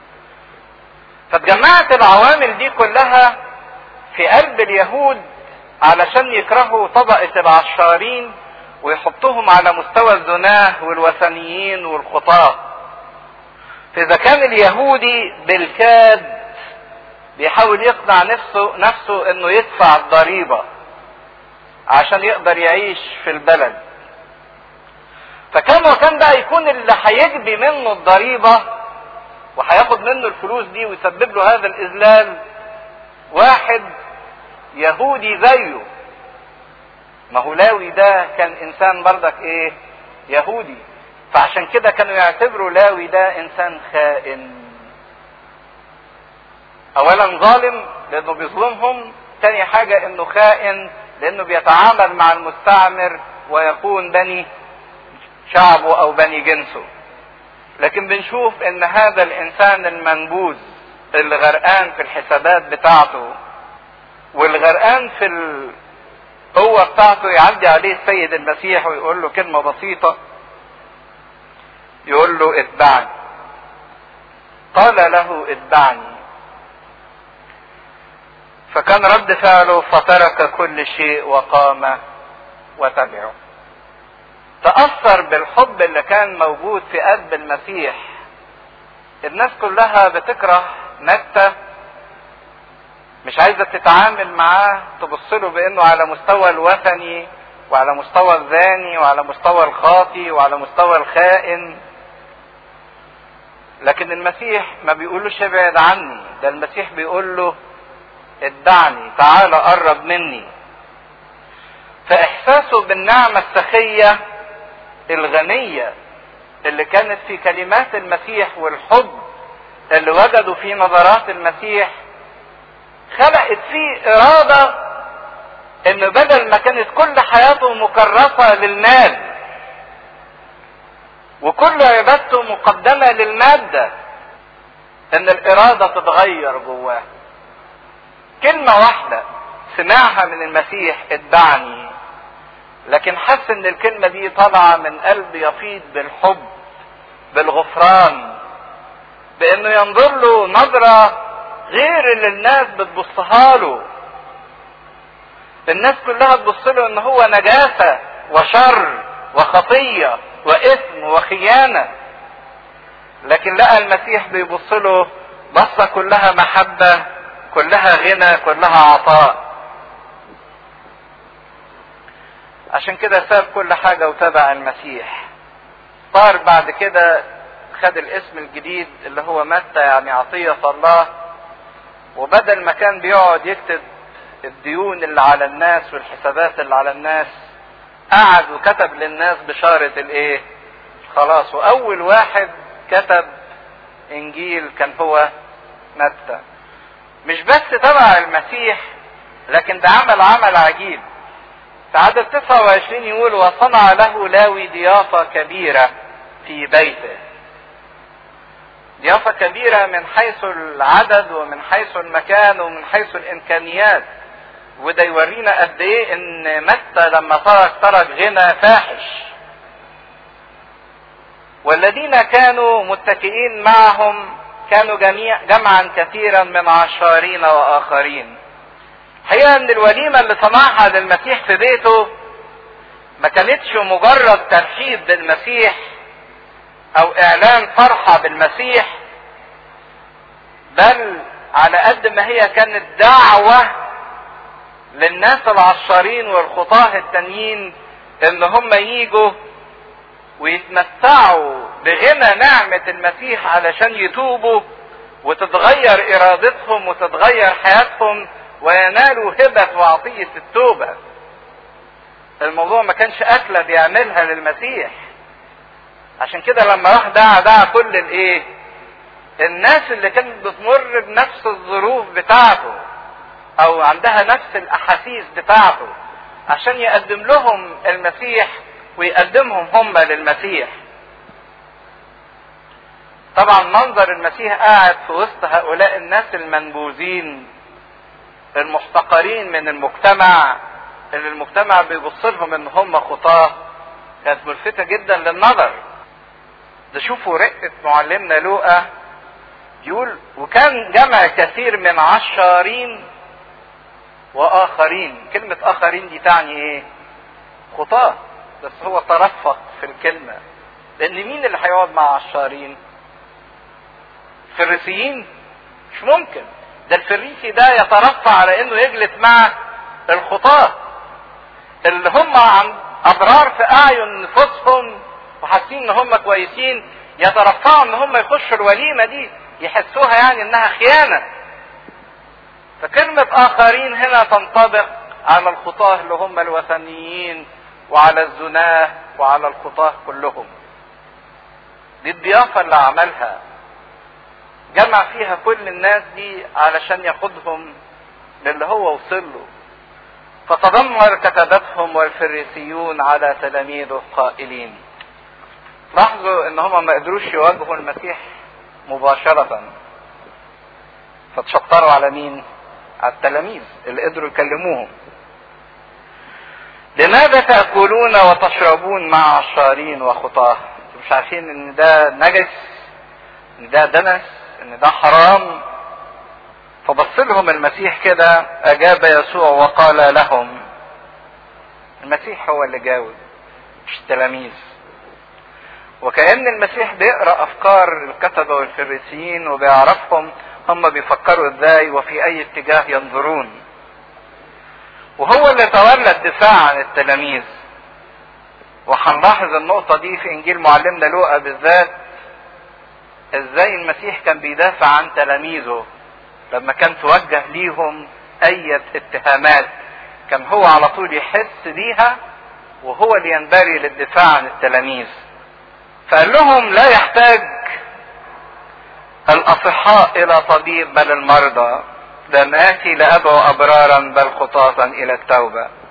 فاتجمعت العوامل دي كلها في قلب اليهود علشان يكرهوا طبقة العشارين ويحطوهم على مستوى الزناه والوثنيين والخطاة فإذا كان اليهودي بالكاد بيحاول يقنع نفسه نفسه انه يدفع الضريبة عشان يقدر يعيش في البلد فكان وكان ده يكون اللي هيجبي منه الضريبة وهياخد منه الفلوس دي ويسبب له هذا الإذلال واحد يهودي زيه ما هو لاوي ده كان إنسان بردك إيه يهودي فعشان كده كانوا يعتبروا لاوي ده إنسان خائن أولا ظالم لأنه بيظلمهم تاني حاجة إنه خائن لأنه بيتعامل مع المستعمر ويكون بني شعبه او بني جنسه لكن بنشوف ان هذا الانسان المنبوذ اللي غرقان في الحسابات بتاعته والغرقان في القوة بتاعته يعدي عليه السيد المسيح ويقول له كلمة بسيطة يقول له اتبعني قال له اتبعني فكان رد فعله فترك كل شيء وقام وتبعه تأثر بالحب اللي كان موجود في قلب المسيح الناس كلها بتكره متى مش عايزة تتعامل معاه تبص له بانه على مستوى الوثني وعلى مستوى الزاني وعلى مستوى الخاطي وعلى مستوى الخائن لكن المسيح ما بيقولوش ابعد عني ده المسيح بيقول له اتبعني تعال قرب مني فاحساسه بالنعمة السخية الغنية اللي كانت في كلمات المسيح والحب اللي وجدوا في نظرات المسيح خلقت فيه إرادة ان بدل ما كانت كل حياته مكرسة للمال وكل عبادته مقدمة للمادة ان الارادة تتغير جواه كلمة واحدة سمعها من المسيح اتبعني لكن حس ان الكلمة دي طالعة من قلب يفيض بالحب بالغفران بانه ينظر له نظرة غير اللي الناس بتبصها له الناس كلها تبص له ان هو نجاسة وشر وخطية واثم وخيانة لكن لقى المسيح بيبص له بصة كلها محبة كلها غنى كلها عطاء عشان كده ساب كل حاجة وتبع المسيح صار بعد كده خد الاسم الجديد اللي هو متى يعني عطية الله وبدل ما كان بيقعد يكتب الديون اللي على الناس والحسابات اللي على الناس قعد وكتب للناس بشارة الايه خلاص واول واحد كتب انجيل كان هو متى مش بس تبع المسيح لكن ده عمل عمل عجيب في عدد 29 يقول وصنع له لاوي ضيافة كبيرة في بيته ضيافة كبيرة من حيث العدد ومن حيث المكان ومن حيث الإمكانيات وده يورينا قد إيه إن متى لما ترك ترك غنى فاحش والذين كانوا متكئين معهم كانوا جميع جمعا كثيرا من عشارين وآخرين الحقيقة ان الوليمة اللي صنعها للمسيح في بيته ما كانتش مجرد ترحيب بالمسيح او اعلان فرحة بالمسيح بل على قد ما هي كانت دعوة للناس العشارين والخطاه التانيين ان هم ييجوا ويتمتعوا بغنى نعمة المسيح علشان يتوبوا وتتغير ارادتهم وتتغير حياتهم وينالوا هبة وعطية التوبة الموضوع ما كانش أكلة بيعملها للمسيح عشان كده لما راح دعا دعا كل الايه الناس اللي كانت بتمر بنفس الظروف بتاعته او عندها نفس الاحاسيس بتاعته عشان يقدم لهم المسيح ويقدمهم هم للمسيح طبعا منظر المسيح قاعد في وسط هؤلاء الناس المنبوذين المحتقرين من المجتمع اللي المجتمع بيبص لهم ان هم خطاه كانت ملفتة جدا للنظر ده شوفوا رقة معلمنا لوقا يقول وكان جمع كثير من عشارين واخرين كلمة اخرين دي تعني ايه خطاه بس هو ترفق في الكلمة لان مين اللي هيقعد مع عشارين فريسيين مش ممكن ده الفريسي ده يترفع على انه يجلس مع الخطاة اللي هم عن ابرار في اعين نفوسهم وحاسين ان هم كويسين يترفعوا ان هم يخشوا الوليمه دي يحسوها يعني انها خيانه فكلمة آخرين هنا تنطبق على الخطاة اللي هم الوثنيين وعلى الزناه وعلى الخطاة كلهم دي الضيافة اللي عملها جمع فيها كل الناس دي علشان ياخدهم للي هو وصل له فتذمر كتبتهم والفريسيون على تلاميذه قائلين لاحظوا ان هم ما قدروش يواجهوا المسيح مباشرة فتشطروا على مين على التلاميذ اللي قدروا يكلموهم لماذا تأكلون وتشربون مع عشارين وخطاه مش عارفين ان ده نجس ان ده دنس ان ده حرام فبص لهم المسيح كده اجاب يسوع وقال لهم المسيح هو اللي جاوب مش التلاميذ وكأن المسيح بيقرأ أفكار الكتبة والفريسيين وبيعرفهم هم بيفكروا ازاي وفي أي اتجاه ينظرون وهو اللي تولى الدفاع عن التلاميذ وهنلاحظ النقطة دي في إنجيل معلمنا لوقا بالذات ازاي المسيح كان بيدافع عن تلاميذه لما كان توجه ليهم أي اتهامات كان هو على طول يحس بيها وهو اللي ينبغي للدفاع عن التلاميذ فقال لهم لا يحتاج الأصحاء إلى طبيب بل المرضى لم آتي لأدعو أبرارا بل خطاة إلى التوبة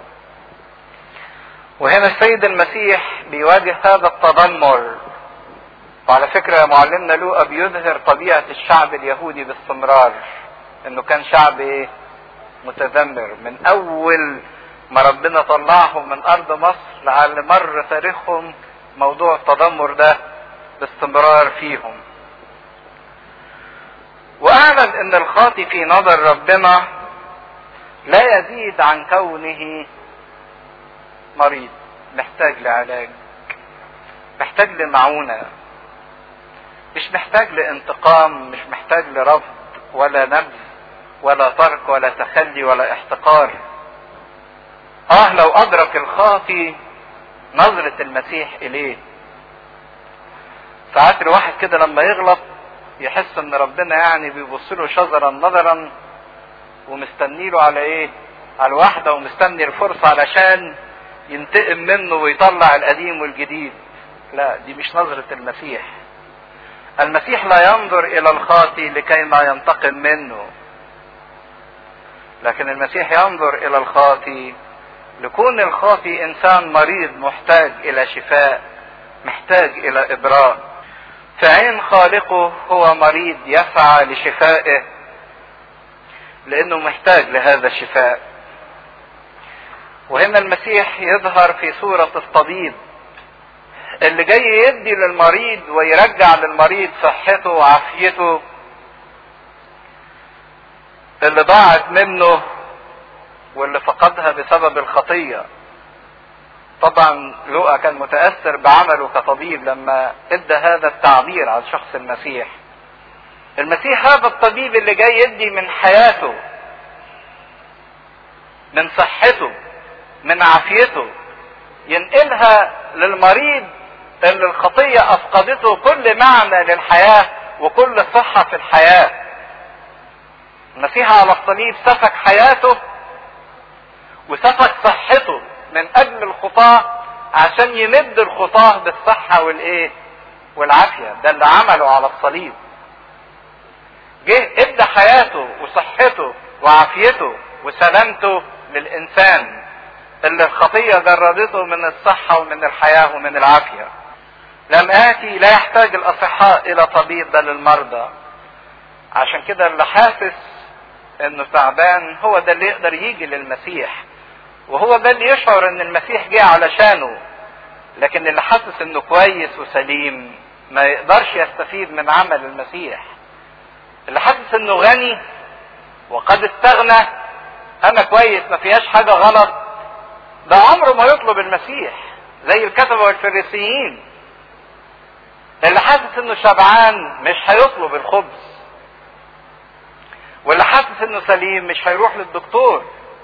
وهنا السيد المسيح بيواجه هذا التذمر وعلى فكرة معلمنا لوقا بيظهر طبيعة الشعب اليهودي باستمرار انه كان شعب ايه متذمر من اول ما ربنا طلعهم من ارض مصر لعل مر تاريخهم موضوع التذمر ده باستمرار فيهم واعلن ان الخاطي في نظر ربنا لا يزيد عن كونه مريض محتاج لعلاج محتاج لمعونة مش محتاج لانتقام مش محتاج لرفض ولا نبذ ولا ترك ولا تخلي ولا احتقار اه لو ادرك الخاطي نظرة المسيح اليه ساعات الواحد كده لما يغلط يحس ان ربنا يعني بيبص له شذرا نظرا ومستني له على ايه على الواحدة ومستني الفرصة علشان ينتقم منه ويطلع القديم والجديد لا دي مش نظرة المسيح المسيح لا ينظر الى الخاطي لكي ما ينتقم منه لكن المسيح ينظر الى الخاطي لكون الخاطي انسان مريض محتاج الى شفاء محتاج الى ابراء فعين خالقه هو مريض يسعى لشفائه لانه محتاج لهذا الشفاء وهنا المسيح يظهر في صورة الطبيب اللي جاي يدي للمريض ويرجع للمريض صحته وعافيته اللي ضاعت منه واللي فقدها بسبب الخطية طبعا لوقا كان متأثر بعمله كطبيب لما ادى هذا التعبير عن شخص المسيح المسيح هذا الطبيب اللي جاي يدي من حياته من صحته من عافيته ينقلها للمريض اللي الخطية أفقدته كل معنى للحياة وكل صحة في الحياة المسيح على الصليب سفك حياته وسفك صحته من أجل الخطاة عشان يمد الخطاة بالصحة والإيه والعافية ده اللي عمله على الصليب جه ادى حياته وصحته وعافيته وسلامته للإنسان اللي الخطية جردته من الصحة ومن الحياة ومن العافية لم آتي لا يحتاج الأصحاء إلى طبيب بل المرضى عشان كده اللي حاسس انه تعبان هو ده اللي يقدر يجي للمسيح وهو ده اللي يشعر ان المسيح جه علشانه لكن اللي حاسس انه كويس وسليم ما يقدرش يستفيد من عمل المسيح اللي حاسس انه غني وقد استغنى انا كويس ما فيهاش حاجه غلط ده عمره ما يطلب المسيح زي الكتبه والفريسيين اللي حاسس انه شبعان مش هيطلب الخبز واللي حاسس انه سليم مش هيروح للدكتور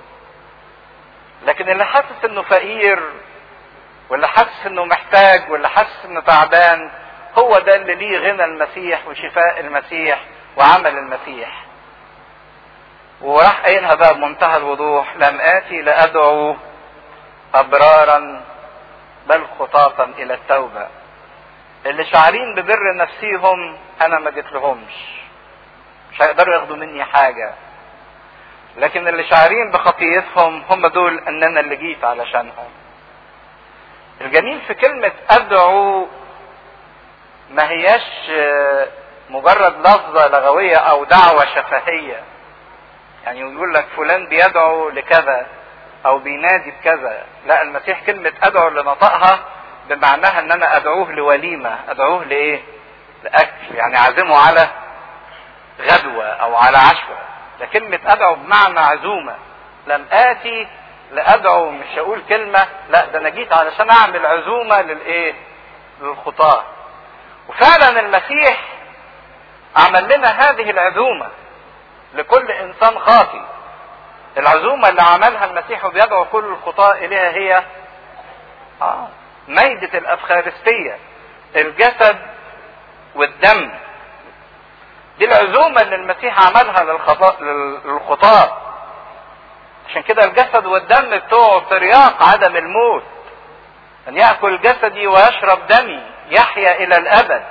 لكن اللي حاسس انه فقير واللي حاسس انه محتاج واللي حاسس انه تعبان هو ده اللي ليه غنى المسيح وشفاء المسيح وعمل المسيح وراح قايلها بقى بمنتهى الوضوح لم اتي لادعو ابرارا بل خطاطا الى التوبه اللي شعرين ببر نفسيهم انا ما جيت لهمش مش هيقدروا ياخدوا مني حاجه لكن اللي شعرين بخطيتهم هم دول ان انا اللي جيت علشانهم الجميل في كلمة ادعو ما هياش مجرد لفظة لغوية او دعوة شفهية يعني يقول لك فلان بيدعو لكذا او بينادي بكذا لا المسيح كلمة ادعو اللي نطقها بمعناها ان انا ادعوه لوليمة ادعوه لايه لاكل يعني اعزمه على غدوة او على عشوة ده كلمة ادعو بمعنى عزومة لم اتي لادعو مش هقول كلمة لا ده انا جيت علشان اعمل عزومة للايه للخطاة وفعلا المسيح عمل لنا هذه العزومة لكل انسان خاطي العزومة اللي عملها المسيح وبيدعو كل الخطاة اليها هي آه ميدة الافخارستية الجسد والدم دي العزومة اللي المسيح عملها للخطاة عشان كده الجسد والدم بتوعه ترياق عدم الموت أن يأكل جسدي ويشرب دمي يحيا إلى الأبد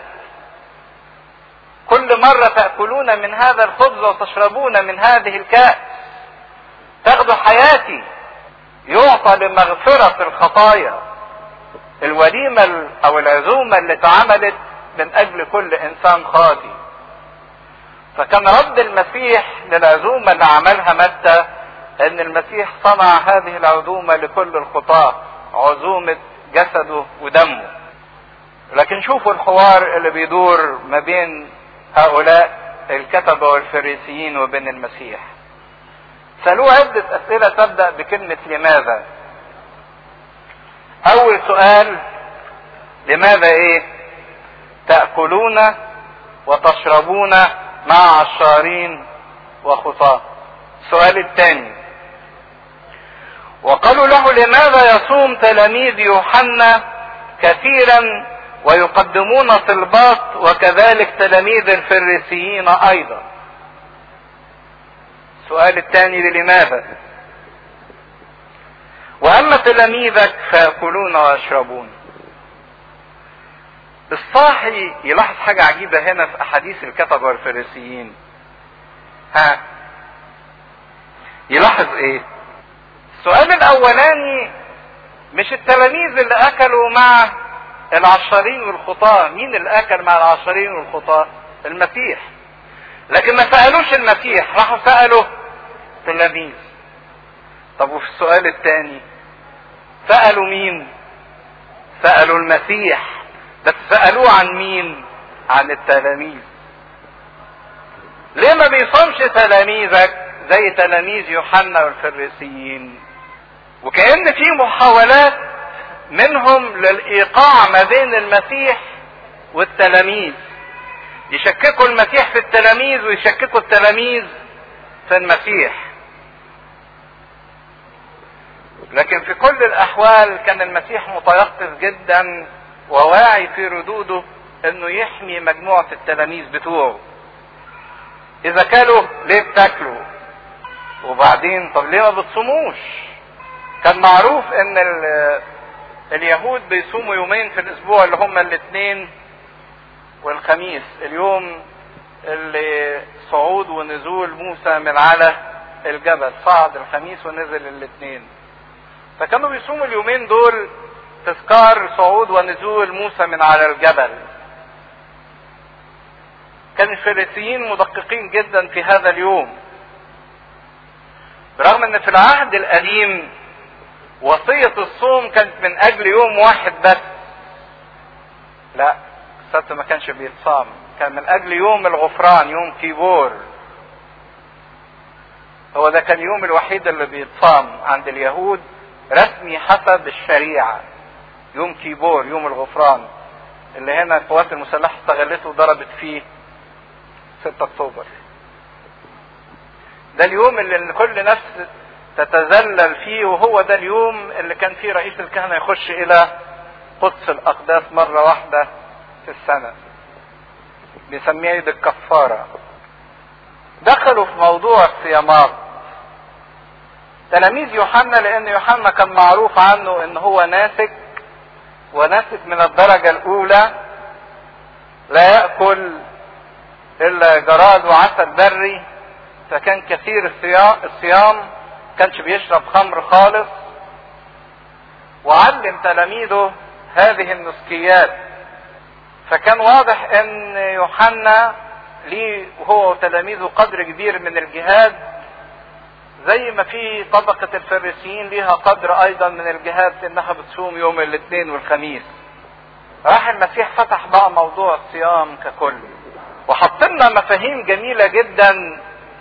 كل مرة تأكلون من هذا الخبز وتشربون من هذه الكأس تاخدوا حياتي يعطى لمغفرة الخطايا الوليمة او العزومة اللي اتعملت من اجل كل انسان خاطي فكان رد المسيح للعزومة اللي عملها متى ان المسيح صنع هذه العزومة لكل الخطاة عزومة جسده ودمه لكن شوفوا الحوار اللي بيدور ما بين هؤلاء الكتبة والفريسيين وبين المسيح سألوه عدة أسئلة تبدأ بكلمة لماذا أول سؤال لماذا إيه تأكلون وتشربون مع عشارين وخطاة السؤال الثاني وقالوا له لماذا يصوم تلاميذ يوحنا كثيرا ويقدمون طلبات وكذلك تلاميذ الفريسيين ايضا السؤال الثاني لماذا واما تلاميذك فياكلون ويشربون الصاحي يلاحظ حاجة عجيبة هنا في أحاديث الكتبة والفريسيين ها يلاحظ إيه؟ السؤال الأولاني مش التلاميذ اللي أكلوا مع العشرين والخطاة مين اللي أكل مع العشرين والخطاة؟ المسيح لكن ما سألوش المسيح راحوا سألوا تلاميذ طب وفي السؤال الثاني سألوا مين؟ سألوا المسيح بس سألوه عن مين؟ عن التلاميذ. ليه ما بيصومش تلاميذك زي تلاميذ يوحنا والفريسيين؟ وكأن في محاولات منهم للإيقاع ما بين المسيح والتلاميذ. يشككوا المسيح في التلاميذ ويشككوا التلاميذ في المسيح. لكن في كل الأحوال كان المسيح متيقظ جدا وواعي في ردوده انه يحمي مجموعة التلاميذ بتوعه اذا كانوا ليه بتاكلوا وبعدين طب ليه ما بتصوموش كان معروف ان اليهود بيصوموا يومين في الاسبوع اللي هما الاثنين والخميس اليوم اللي صعود ونزول موسى من على الجبل صعد الخميس ونزل الاثنين فكانوا بيصوموا اليومين دول تذكار صعود ونزول موسى من على الجبل كان الفريسيين مدققين جدا في هذا اليوم برغم ان في العهد القديم وصية الصوم كانت من اجل يوم واحد بس لا السبت ما كانش بيتصام كان من اجل يوم الغفران يوم كيبور هو ده كان اليوم الوحيد اللي بيتصام عند اليهود رسمي حسب الشريعه يوم كيبور يوم الغفران اللي هنا القوات المسلحة استغلته وضربت فيه 6 اكتوبر ده اليوم اللي كل نفس تتذلل فيه وهو ده اليوم اللي كان فيه رئيس الكهنة يخش الى قدس الاقداس مرة واحدة في السنة بيسميه عيد الكفارة دخلوا في موضوع الصيامات تلاميذ يوحنا لان يوحنا كان معروف عنه ان هو ناسك وناسك من الدرجة الأولى لا يأكل إلا جراد وعسل بري فكان كثير الصيام كانش بيشرب خمر خالص وعلم تلاميذه هذه النسكيات فكان واضح ان يوحنا ليه هو وتلاميذه قدر كبير من الجهاد زي ما في طبقة الفريسيين ليها قدر ايضا من الجهاد انها بتصوم يوم الاثنين والخميس راح المسيح فتح بقى موضوع الصيام ككل وحط لنا مفاهيم جميلة جدا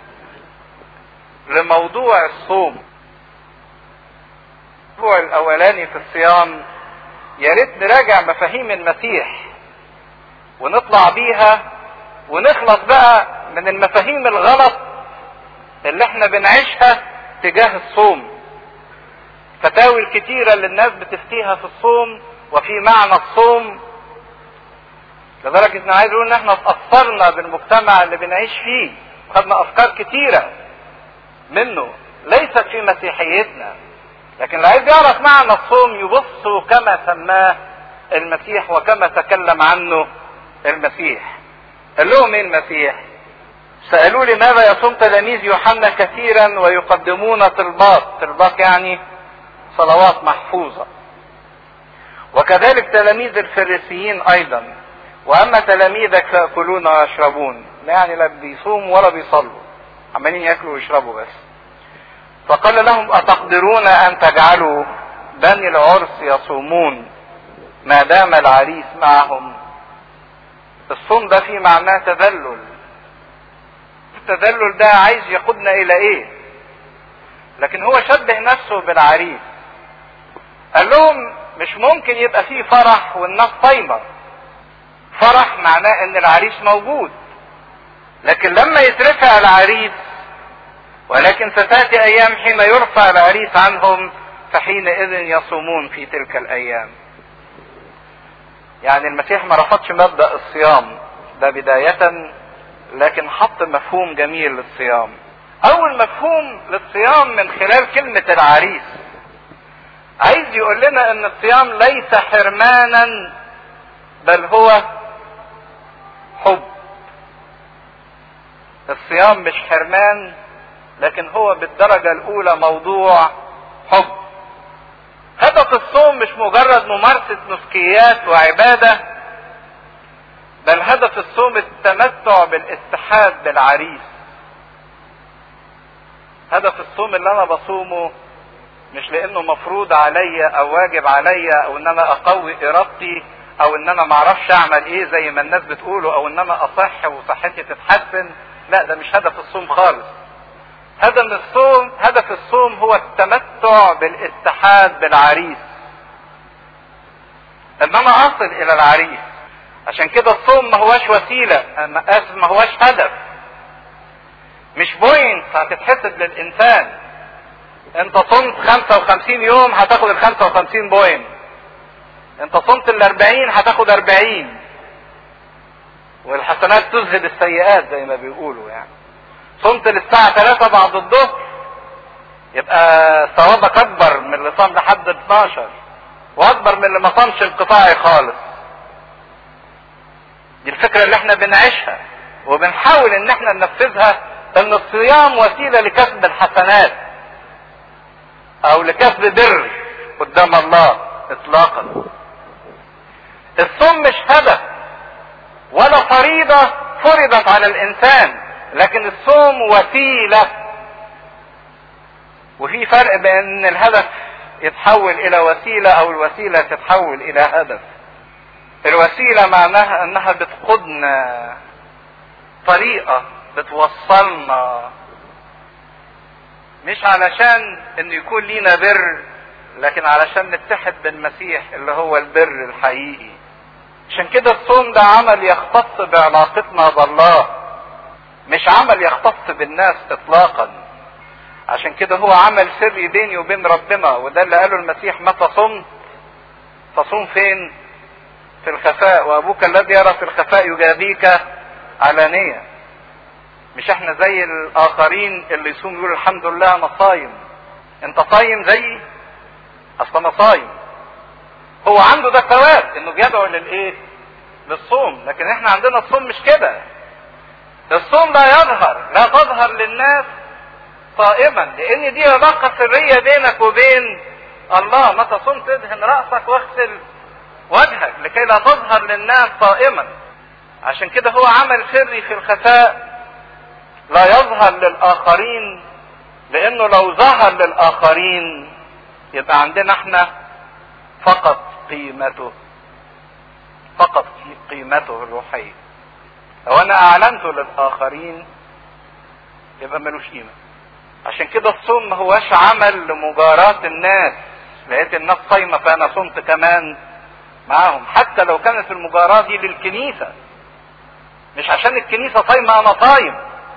لموضوع الصوم الاسبوع الاولاني في الصيام يا ريت نراجع مفاهيم المسيح ونطلع بيها ونخلص بقى من المفاهيم الغلط اللي احنا بنعيشها تجاه الصوم فتاوي الكتيرة اللي الناس بتفتيها في الصوم وفي معنى الصوم لدرجة ان عايز اقول ان احنا اتأثرنا بالمجتمع اللي بنعيش فيه خدنا افكار كتيرة منه ليست في مسيحيتنا لكن اللي عايز يعرف معنى الصوم يبص كما سماه المسيح وكما تكلم عنه المسيح قال لهم ايه المسيح سألوا لماذا يصوم تلاميذ يوحنا كثيرا ويقدمون طلبات طلبات يعني صلوات محفوظة وكذلك تلاميذ الفريسيين ايضا واما تلاميذك فيأكلون ويشربون يعني لا بيصوموا ولا بيصلوا عمالين ياكلوا ويشربوا بس فقال لهم اتقدرون ان تجعلوا بني العرس يصومون ما دام العريس معهم الصوم ده في معناه تذلل التذلل ده عايز يقودنا الى ايه لكن هو شبه نفسه بالعريس قال لهم مش ممكن يبقى فيه فرح والناس صايمه فرح معناه ان العريس موجود لكن لما يترفع العريس ولكن ستاتي ايام حين يرفع العريس عنهم فحينئذ يصومون في تلك الايام يعني المسيح ما رفضش مبدا الصيام ده بدايه لكن حط مفهوم جميل للصيام اول مفهوم للصيام من خلال كلمه العريس عايز يقول لنا ان الصيام ليس حرمانا بل هو حب الصيام مش حرمان لكن هو بالدرجة الأولى موضوع حب هدف الصوم مش مجرد ممارسة نسكيات وعبادة بل هدف الصوم التمتع بالاتحاد بالعريس هدف الصوم اللي انا بصومه مش لانه مفروض عليا او واجب عليا او ان انا اقوي ارادتي او ان انا معرفش اعمل ايه زي ما الناس بتقوله او ان انا اصح وصحتي تتحسن لا ده مش هدف الصوم خالص هدف الصوم هدف الصوم هو التمتع بالاتحاد بالعريس ان انا اصل الى العريس عشان كده الصوم ما هواش وسيله انا اسف ما هواش هدف مش بوينت هتتحسب للانسان انت صمت 55 يوم هتاخد ال 55 بوينت انت صمت ال 40 هتاخد 40 والحسنات تذهب السيئات زي ما بيقولوا يعني صمت للساعة 3 بعد الظهر يبقى ثوابك اكبر من اللي صام لحد 12 واكبر من اللي ما صامش انقطاعي خالص دي الفكرة اللي احنا بنعيشها وبنحاول ان احنا ننفذها ان الصيام وسيلة لكسب الحسنات او لكسب بر قدام الله اطلاقا الصوم مش هدف ولا فريضة فرضت على الانسان لكن الصوم وسيلة وفي فرق بين ان الهدف يتحول الى وسيلة او الوسيلة تتحول الى هدف الوسيلة معناها انها بتقودنا طريقة بتوصلنا مش علشان ان يكون لينا بر لكن علشان نتحد بالمسيح اللي هو البر الحقيقي عشان كده الصوم ده عمل يختص بعلاقتنا بالله مش عمل يختص بالناس اطلاقا عشان كده هو عمل سري بيني وبين ربنا وده اللي قاله المسيح متى صمت فصوم فين في الخفاء وابوك الذي يرى في الخفاء يجازيك علانية مش احنا زي الاخرين اللي يصوم يقول الحمد لله انا صايم انت صايم زيي اصل انا صايم هو عنده ده ثواب انه بيدعو للايه للصوم لكن احنا عندنا الصوم مش كده الصوم لا يظهر لا تظهر للناس صائما لان دي علاقه سريه بينك وبين الله متى صمت ادهن راسك واغسل وجهك لكي لا تظهر للناس صائما عشان كده هو عمل سري في الخفاء لا يظهر للاخرين لانه لو ظهر للاخرين يبقى عندنا احنا فقط قيمته فقط قيمته الروحيه لو انا اعلنته للاخرين يبقى ملوش قيمه عشان كده الصوم ما هواش عمل لمجاراة الناس لقيت الناس صايمه فانا صمت كمان معاهم حتى لو كانت المجاراة دي للكنيسة مش عشان الكنيسة صايمة انا صايم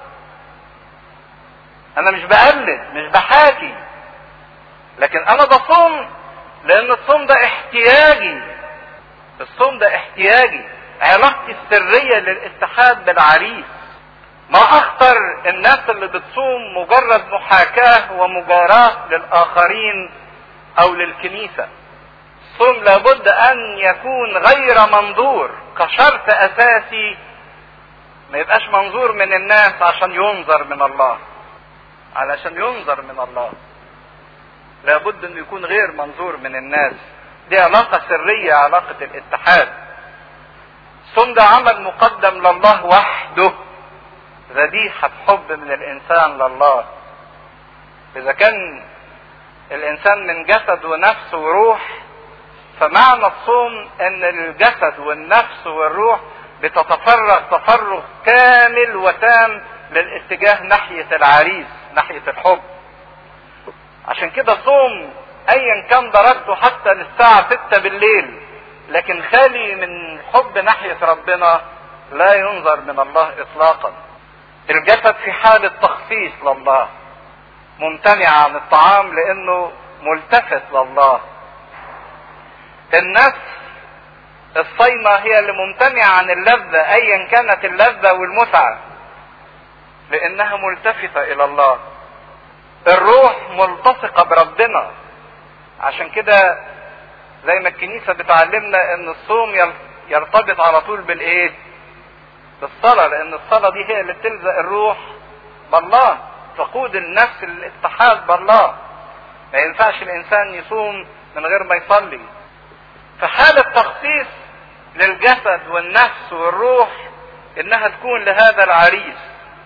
انا مش بقلد مش بحاكي لكن انا بصوم لان الصوم ده احتياجي الصوم ده احتياجي علاقتي السرية للاتحاد بالعريس ما اخطر الناس اللي بتصوم مجرد محاكاة ومجاراة للاخرين او للكنيسة الصوم لابد ان يكون غير منظور كشرط اساسي ما يبقاش منظور من الناس عشان ينظر من الله علشان ينظر من الله لابد انه يكون غير منظور من الناس دي علاقة سرية علاقة الاتحاد الصوم ده عمل مقدم لله وحده ذبيحة حب من الإنسان لله إذا كان الإنسان من جسد ونفس وروح فمعنى الصوم ان الجسد والنفس والروح بتتفرغ تفرغ كامل وتام للاتجاه ناحية العريس ناحية الحب عشان كده صوم ايا كان درجته حتى للساعة ستة بالليل لكن خالي من حب ناحية ربنا لا ينظر من الله اطلاقا الجسد في حالة تخصيص لله ممتنع عن الطعام لانه ملتفت لله النفس الصيمة هي اللي ممتنعة عن اللذة ايا كانت اللذة والمتعة لانها ملتفتة الى الله الروح ملتصقة بربنا عشان كده زي ما الكنيسة بتعلمنا ان الصوم يرتبط على طول بالايه بالصلاة لان الصلاة دي هي اللي بتلزق الروح بالله تقود النفس الاتحاد بالله ما ينفعش الانسان يصوم من غير ما يصلي فحالة تخصيص للجسد والنفس والروح انها تكون لهذا العريس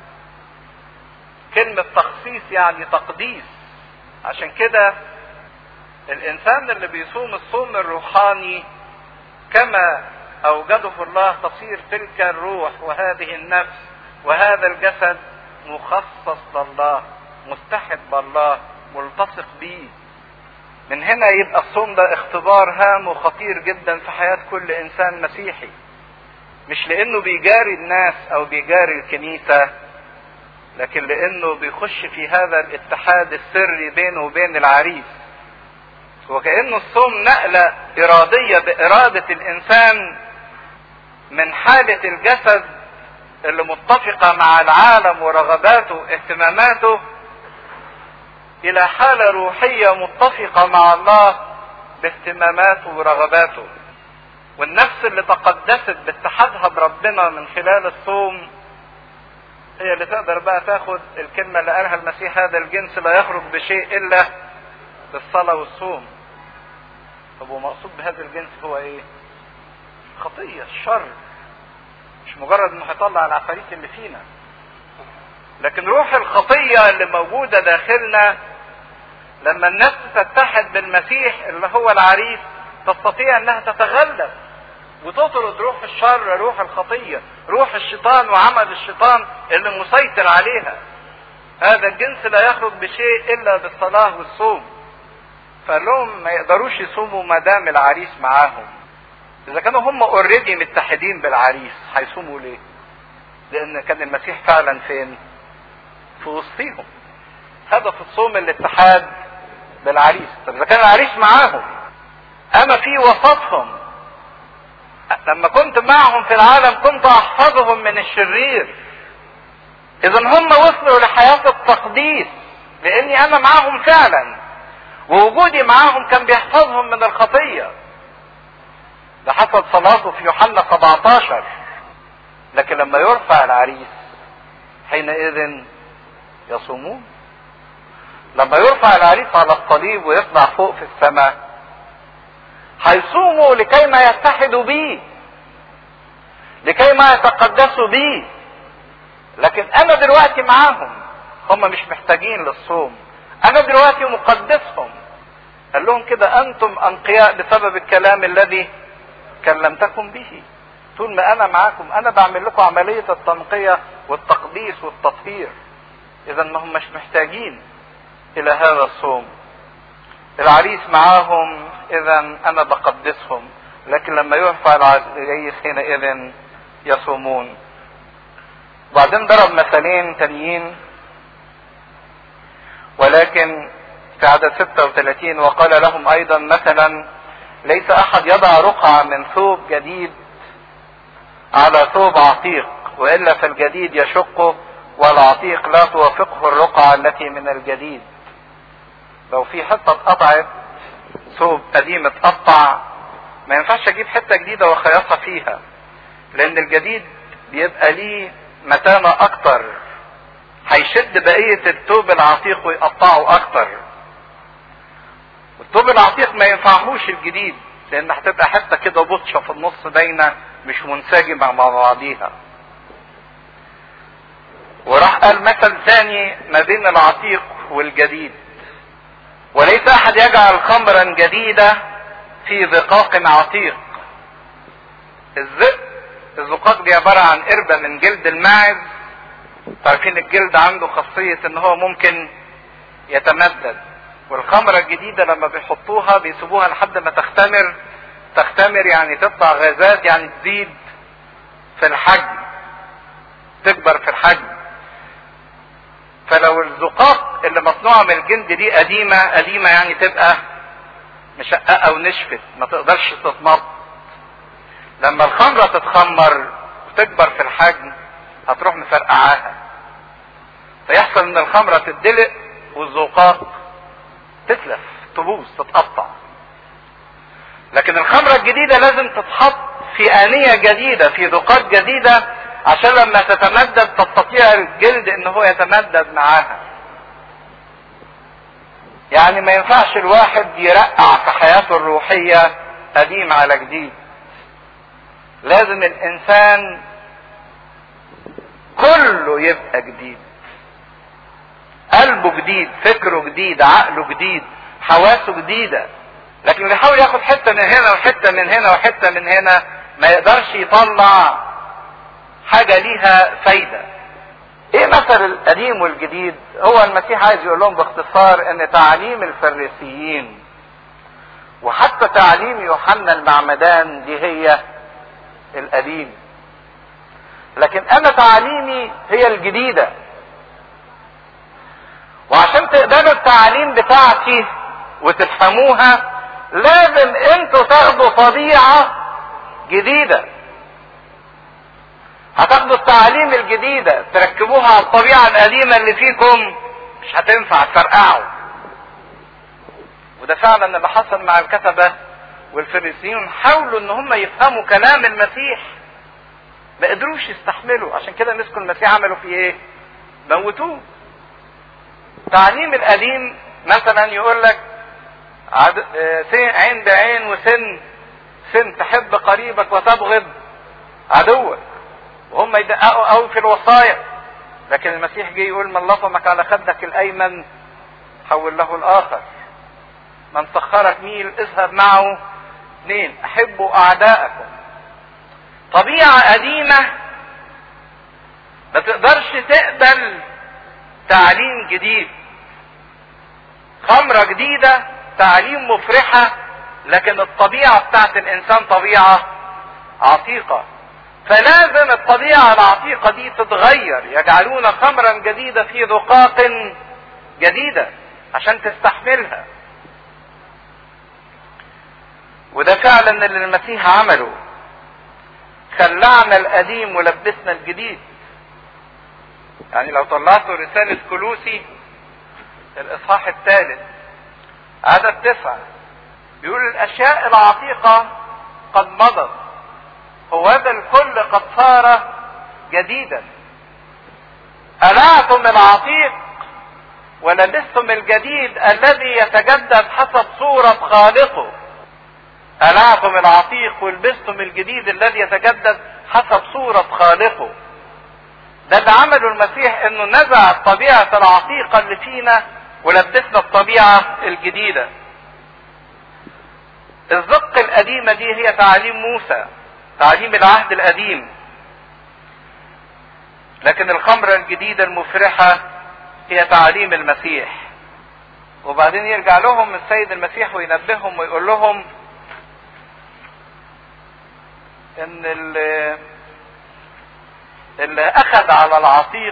كلمة تخصيص يعني تقديس عشان كده الانسان اللي بيصوم الصوم الروحاني كما اوجده الله تصير تلك الروح وهذه النفس وهذا الجسد مخصص لله متحد بالله ملتصق به من هنا يبقى الصوم ده اختبار هام وخطير جدا في حياة كل انسان مسيحي مش لانه بيجاري الناس او بيجاري الكنيسة لكن لانه بيخش في هذا الاتحاد السري بينه وبين العريس وكأنه الصوم نقلة ارادية بارادة الانسان من حالة الجسد اللي متفقة مع العالم ورغباته واهتماماته الى حالة روحية متفقة مع الله باهتماماته ورغباته والنفس اللي تقدست باتحادها بربنا من خلال الصوم هي اللي تقدر بقى تاخد الكلمة اللي قالها المسيح هذا الجنس لا يخرج بشيء الا بالصلاة والصوم طب ومقصود بهذا الجنس هو ايه خطية الشر مش مجرد انه هيطلع العفاريت اللي فينا لكن روح الخطية اللي موجودة داخلنا لما النفس تتحد بالمسيح اللي هو العريس تستطيع انها تتغلب وتطرد روح الشر روح الخطية روح الشيطان وعمل الشيطان اللي مسيطر عليها هذا الجنس لا يخرج بشيء الا بالصلاة والصوم فقال لهم ما يقدروش يصوموا ما دام العريس معاهم اذا كانوا هم اوريدي متحدين بالعريس هيصوموا ليه لان كان المسيح فعلا فين في وسطيهم هدف الصوم الاتحاد بالعريس طب اذا كان العريس معاهم انا في وسطهم لما كنت معهم في العالم كنت احفظهم من الشرير اذا هم وصلوا لحياة التقديس لاني انا معاهم فعلا ووجودي معاهم كان بيحفظهم من الخطية ده حسب صلاته في يوحنا 17 لكن لما يرفع العريس حينئذ يصومون لما يرفع العريس على الصليب ويطلع فوق في السماء هيصوموا لكي ما يتحدوا بيه لكي ما يتقدسوا بيه لكن انا دلوقتي معاهم هم مش محتاجين للصوم انا دلوقتي مقدسهم قال لهم كده انتم انقياء بسبب الكلام الذي كلمتكم به طول ما انا معاكم انا بعمل لكم عملية التنقية والتقديس والتطهير اذا ما هم مش محتاجين الى هذا الصوم العريس معاهم اذا انا بقدسهم لكن لما يرفع العريس حينئذ يصومون بعدين ضرب مثالين تانيين ولكن في عدد 36 وقال لهم ايضا مثلا ليس احد يضع رقعة من ثوب جديد على ثوب عتيق والا فالجديد يشقه والعتيق لا توافقه الرقعة التي من الجديد لو في حتة اتقطعت ثوب قديم اتقطع ما ينفعش اجيب حتة جديدة واخيطها فيها لان الجديد بيبقى ليه متانة اكتر هيشد بقية الثوب العتيق ويقطعه اكتر الطوب العتيق ما ينفعهوش الجديد لان هتبقى حته كده بطشه في النص باينه مش منسجمه مع بعضيها وراح قال مثل ثاني ما بين العتيق والجديد وليس احد يجعل خمرا جديده في ذقاق عتيق الزق الزقاق دي عباره عن قربه من جلد الماعز عارفين الجلد عنده خاصيه ان هو ممكن يتمدد والخمرة الجديدة لما بيحطوها بيسيبوها لحد ما تختمر تختمر يعني تطلع غازات يعني تزيد في الحجم تكبر في الحجم فلو الزقاق اللي مصنوعة من الجلد دي قديمة قديمة يعني تبقى مشققة ونشفت ما تقدرش تتمط لما الخمرة تتخمر وتكبر في الحجم هتروح مفرقعاها فيحصل ان الخمرة تدلق والزقاق تتلف تبوظ تتقطع لكن الخمرة الجديدة لازم تتحط في آنية جديدة في ذقات جديدة عشان لما تتمدد تستطيع الجلد ان هو يتمدد معاها يعني ما ينفعش الواحد يرقع في حياته الروحية قديم على جديد لازم الانسان كله يبقى جديد قلبه جديد فكره جديد عقله جديد حواسه جديدة لكن اللي يحاول ياخد حتة من هنا وحتة من هنا وحتة من هنا ما يقدرش يطلع حاجة ليها فايدة ايه مثل القديم والجديد هو المسيح عايز يقول لهم باختصار ان تعاليم الفريسيين وحتى تعليم يوحنا المعمدان دي هي القديم لكن انا تعاليمي هي الجديده وعشان تقبلوا التعاليم بتاعتي وتفهموها لازم انتوا تاخدوا طبيعة جديدة هتاخدوا التعاليم الجديدة تركبوها على الطبيعة القديمة اللي فيكم مش هتنفع تفرقعوا وده فعلا اللي حصل مع الكتبة والفريسيين حاولوا ان هم يفهموا كلام المسيح ما قدروش يستحملوا عشان كده مسكوا المسيح عملوا فيه ايه موتوه التعليم القديم مثلا يقول لك عد... عين بعين وسن سن تحب قريبك وتبغض عدوك وهم يدققوا قوي في الوصايا لكن المسيح جه يقول من لطمك على خدك الايمن حول له الاخر من سخرك ميل اذهب معه اثنين احبوا اعداءكم طبيعه قديمه ما تقدرش تقبل تعليم جديد خمرة جديدة تعليم مفرحة لكن الطبيعة بتاعت الإنسان طبيعة عتيقة فلازم الطبيعة العتيقة دي تتغير يجعلون خمرا جديدة في ذقاق جديدة عشان تستحملها وده فعلا اللي المسيح عمله خلعنا القديم ولبسنا الجديد يعني لو طلعتوا رسالة كلوسي الإصحاح الثالث عدد تسعة بيقول الأشياء العتيقة قد مضت وهذا الكل قد صار جديدا ألعتم العتيق ولبستم الجديد الذي يتجدد حسب صورة خالقه ألعتم العتيق ولبستم الجديد الذي يتجدد حسب صورة خالقه ده اللي عمله المسيح انه نزع الطبيعة العتيقة اللي فينا ولبسنا الطبيعة الجديدة الزق القديمة دي هي تعاليم موسى تعاليم العهد القديم لكن الخمرة الجديدة المفرحة هي تعاليم المسيح وبعدين يرجع لهم السيد المسيح وينبههم ويقول لهم ان اللي, اللي اخذ على العتيق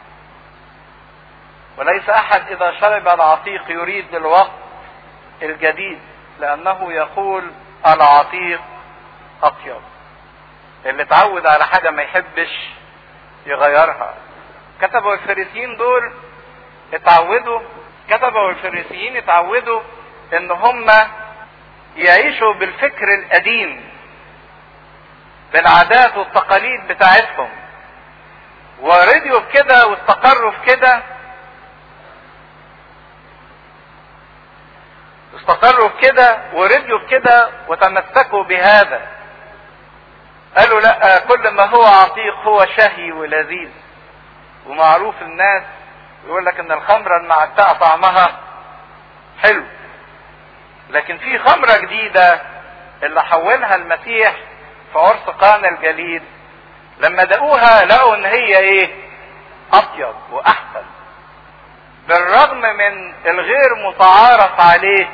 وليس احد اذا شرب العتيق يريد الوقت الجديد لانه يقول العتيق اطيب اللي اتعود على حاجه ما يحبش يغيرها كتبوا الفريسيين دول اتعودوا كتبوا الفريسيين اتعودوا ان هم يعيشوا بالفكر القديم بالعادات والتقاليد بتاعتهم ورضيوا بكده واستقروا في كده واستقروا بكده ورضيوا بكده وتمسكوا بهذا قالوا لا كل ما هو عتيق هو شهي ولذيذ ومعروف الناس يقول لك ان الخمرة المعتقة طعمها حلو لكن في خمرة جديدة اللي حولها المسيح في عرس قانا الجليل لما دقوها لقوا ان هي ايه اطيب واحسن بالرغم من الغير متعارف عليه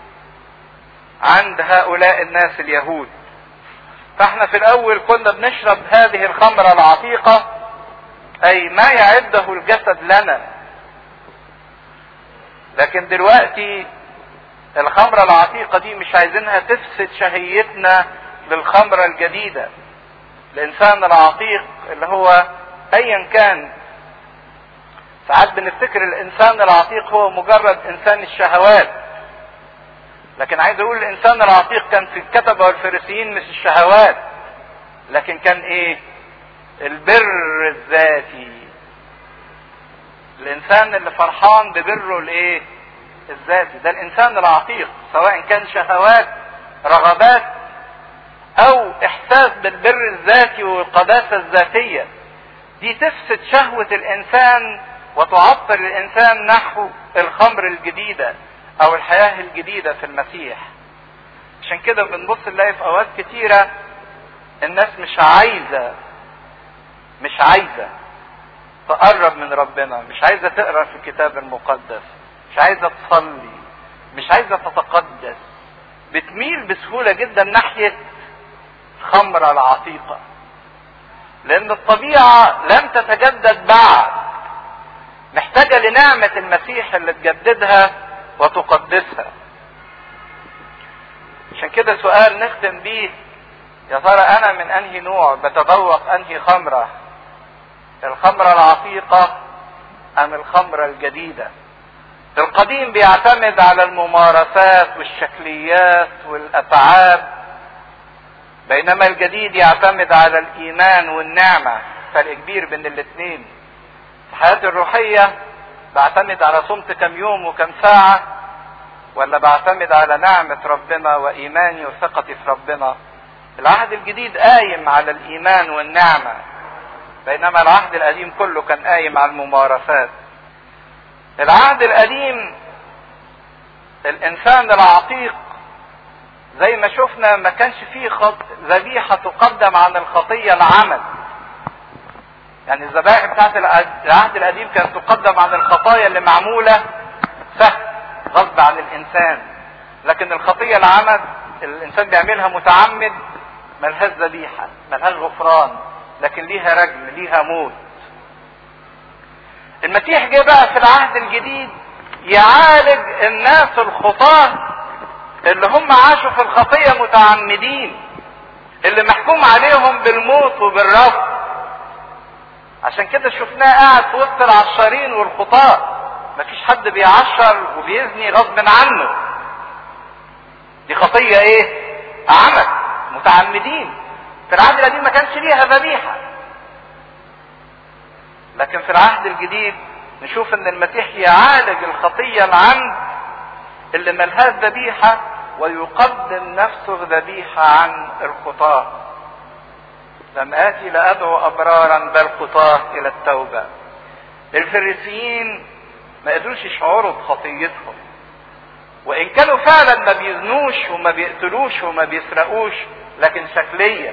عند هؤلاء الناس اليهود فاحنا في الاول كنا بنشرب هذه الخمرة العتيقة اي ما يعده الجسد لنا لكن دلوقتي الخمرة العتيقة دي مش عايزينها تفسد شهيتنا للخمرة الجديدة الانسان العتيق اللي هو ايا كان ساعات بنفتكر الانسان العتيق هو مجرد انسان الشهوات لكن عايز اقول الانسان العتيق كان في الكتبة والفريسيين مش الشهوات لكن كان ايه البر الذاتي الانسان اللي فرحان ببره الايه الذاتي ده الانسان العتيق سواء كان شهوات رغبات او احساس بالبر الذاتي والقداسة الذاتية دي تفسد شهوة الانسان وتعطل الانسان نحو الخمر الجديدة او الحياة الجديدة في المسيح عشان كده بنبص نلاقي في اوقات كتيرة الناس مش عايزة مش عايزة تقرب من ربنا مش عايزة تقرا في الكتاب المقدس مش عايزة تصلي مش عايزة تتقدس بتميل بسهولة جدا ناحية خمرة العتيقة لان الطبيعة لم تتجدد بعد محتاجة لنعمة المسيح اللي تجددها وتقدسها عشان كده سؤال نختم بيه يا ترى انا من انهي نوع بتذوق انهي خمرة الخمرة العتيقة ام الخمرة الجديدة القديم بيعتمد على الممارسات والشكليات والاتعاب بينما الجديد يعتمد على الايمان والنعمة فرق كبير بين الاثنين في حياتي الروحية بعتمد على صمت كم يوم وكم ساعة ولا بعتمد على نعمة ربنا وإيماني وثقتي في ربنا العهد الجديد قايم على الإيمان والنعمة بينما العهد القديم كله كان قايم على الممارسات العهد القديم الإنسان العتيق زي ما شفنا ما كانش فيه خط... ذبيحة تقدم عن الخطية العمل يعني الذبائح بتاعت العهد القديم كانت تقدم عن الخطايا اللي معمولة سهل غصب عن الانسان لكن الخطية العمد الانسان بيعملها متعمد ملهاش ذبيحة ملهاش غفران لكن ليها رجم ليها موت المسيح جه بقى في العهد الجديد يعالج الناس الخطاة اللي هم عاشوا في الخطية متعمدين اللي محكوم عليهم بالموت وبالرفض عشان كده شفناه قاعد في وسط العشارين والخطاة مفيش حد بيعشر وبيزني غصب عنه دي خطية ايه عمد متعمدين في العهد القديم ما كانش ليها ذبيحة لكن في العهد الجديد نشوف ان المسيح يعالج الخطية العمد اللي ملهاش ذبيحة ويقدم نفسه ذبيحة عن الخطاه لم آتي لأدعو أبرارا بل خطاة إلى التوبة. الفريسيين ما قدروش يشعروا بخطيتهم. وإن كانوا فعلا ما بيزنوش وما بيقتلوش وما بيسرقوش لكن شكليا.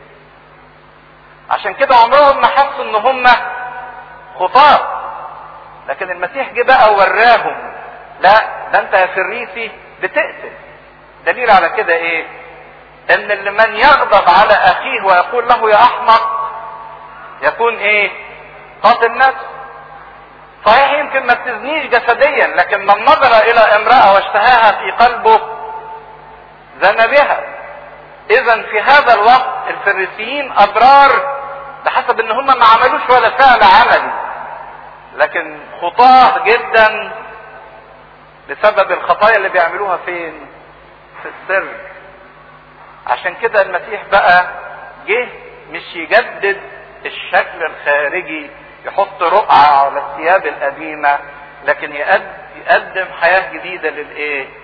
عشان كده عمرهم ما حسوا إن هم خطاة. لكن المسيح جه بقى وراهم لا ده أنت يا فريسي بتقتل. دليل على كده إيه؟ ان اللي من يغضب على اخيه ويقول له يا احمق يكون ايه قاتل نفسه صحيح يمكن ما تزنيش جسديا لكن من نظر الى امرأة واشتهاها في قلبه زنى بها اذا في هذا الوقت الفريسيين ابرار بحسب ان هم ما عملوش ولا فعل عملي لكن خطاه جدا بسبب الخطايا اللي بيعملوها فين في السر عشان كده المسيح بقى جه مش يجدد الشكل الخارجي يحط رقعة على الثياب القديمة لكن يقدم حياة جديدة للايه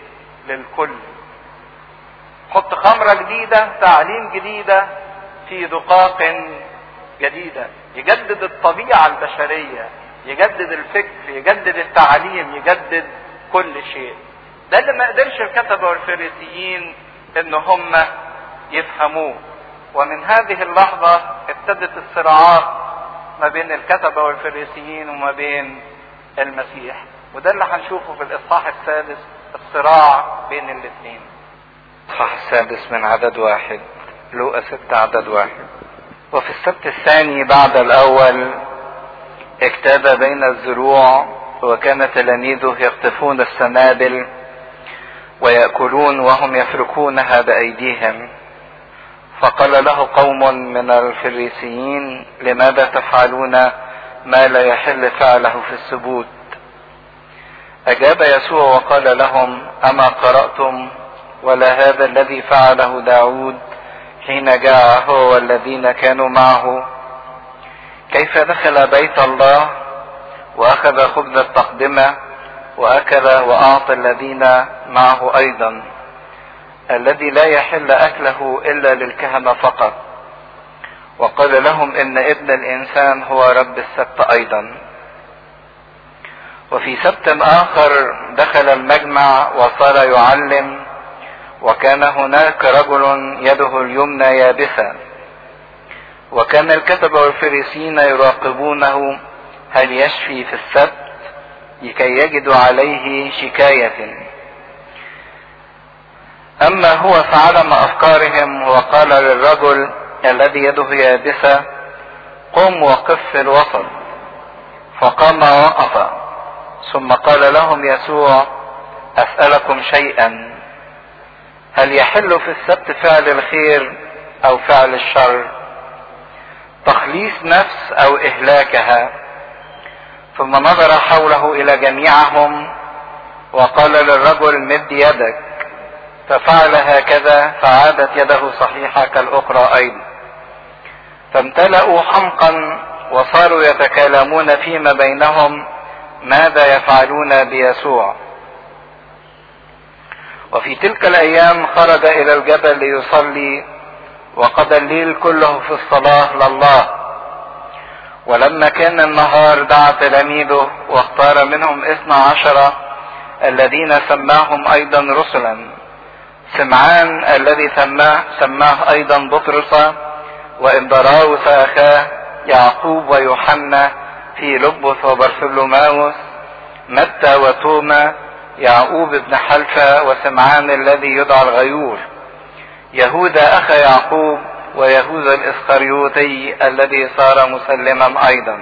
للكل حط خمرة جديدة تعليم جديدة في دقاق جديدة يجدد الطبيعة البشرية يجدد الفكر يجدد التعليم يجدد كل شيء ده اللي ما قدرش الكتبة والفريسيين ان هم يفهموه ومن هذه اللحظة ابتدت الصراعات ما بين الكتبة والفريسيين وما بين المسيح وده اللي هنشوفه في الاصحاح السادس الصراع بين الاثنين الإصحاح السادس من عدد واحد لوقا ستة عدد واحد وفي السبت الثاني بعد الأول اجتاب بين الزروع وكان تلاميذه يقطفون السنابل ويأكلون وهم يفركونها بأيديهم فقال له قوم من الفريسيين لماذا تفعلون ما لا يحل فعله في السبوت أجاب يسوع وقال لهم أما قرأتم ولا هذا الذي فعله داود حين جاء هو والذين كانوا معه كيف دخل بيت الله واخذ خبز التقدمه واكل واعطى الذين معه ايضا الذي لا يحل اكله الا للكهنه فقط وقال لهم ان ابن الانسان هو رب السبت ايضا وفي سبت اخر دخل المجمع وصار يعلم وكان هناك رجل يده اليمنى يابسه وكان الكتبة والفريسين يراقبونه هل يشفي في السبت لكي يجدوا عليه شكاية أما هو فعلم أفكارهم وقال للرجل الذي يده يابسة قم وقف في الوسط فقام ووقف ثم قال لهم يسوع أسألكم شيئا هل يحل في السبت فعل الخير أو فعل الشر تخليص نفس او اهلاكها ثم نظر حوله الى جميعهم وقال للرجل مد يدك ففعل هكذا فعادت يده صحيحة كالأخرى أيضا فامتلأوا حمقا وصاروا يتكلمون فيما بينهم ماذا يفعلون بيسوع وفي تلك الأيام خرج إلى الجبل ليصلي وقضى الليل كله في الصلاة لله ولما كان النهار دعا تلاميذه واختار منهم اثنى عشر الذين سماهم ايضا رسلا سمعان الذي سماه سماه ايضا بطرس واندراوس اخاه يعقوب ويوحنا في لبث وبرسلوماوس متى وتوما يعقوب بن حلفة وسمعان الذي يدعى الغيور يهوذا اخا يعقوب ويهوذا الاسخريوطي الذي صار مسلما ايضا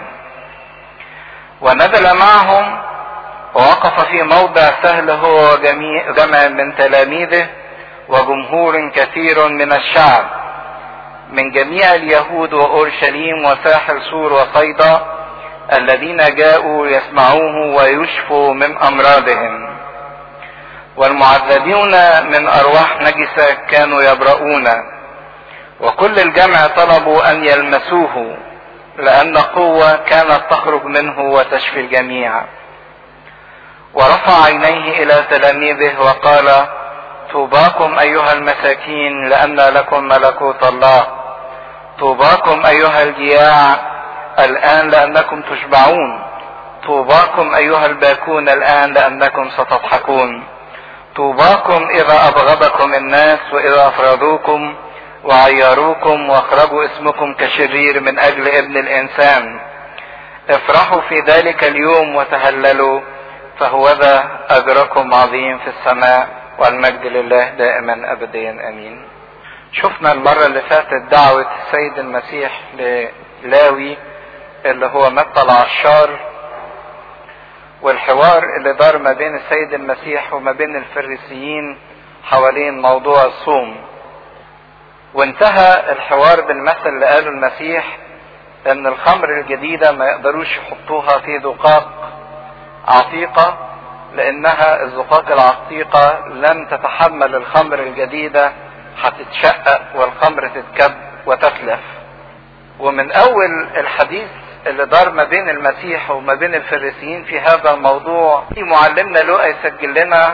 ونزل معهم ووقف في موضع سهل هو وجميع جمع من تلاميذه وجمهور كثير من الشعب من جميع اليهود واورشليم وساحل سور وصيدا الذين جاءوا يسمعوه ويشفوا من امراضهم والمعذبون من ارواح نجسه كانوا يبرؤون وكل الجمع طلبوا ان يلمسوه لان قوه كانت تخرج منه وتشفي الجميع ورفع عينيه الى تلاميذه وقال طوباكم ايها المساكين لان لكم ملكوت الله طوباكم ايها الجياع الان لانكم تشبعون طوباكم ايها الباكون الان لانكم ستضحكون طوباكم اذا ابغضكم الناس واذا افرضوكم وعيروكم واخرجوا اسمكم كشرير من اجل ابن الانسان افرحوا في ذلك اليوم وتهللوا فهوذا اجركم عظيم في السماء والمجد لله دائما ابديا امين شفنا المرة اللي فاتت دعوة السيد المسيح للاوي اللي هو متى العشار والحوار اللي دار ما بين السيد المسيح وما بين الفريسيين حوالين موضوع الصوم وانتهى الحوار بالمثل اللي قاله المسيح ان الخمر الجديدة ما يقدروش يحطوها في دقاق عتيقة لانها الزقاق العتيقة لن تتحمل الخمر الجديدة هتتشقق والخمر تتكب وتتلف ومن اول الحديث اللي دار ما بين المسيح وما بين الفريسيين في هذا الموضوع في معلمنا لوقا يسجل لنا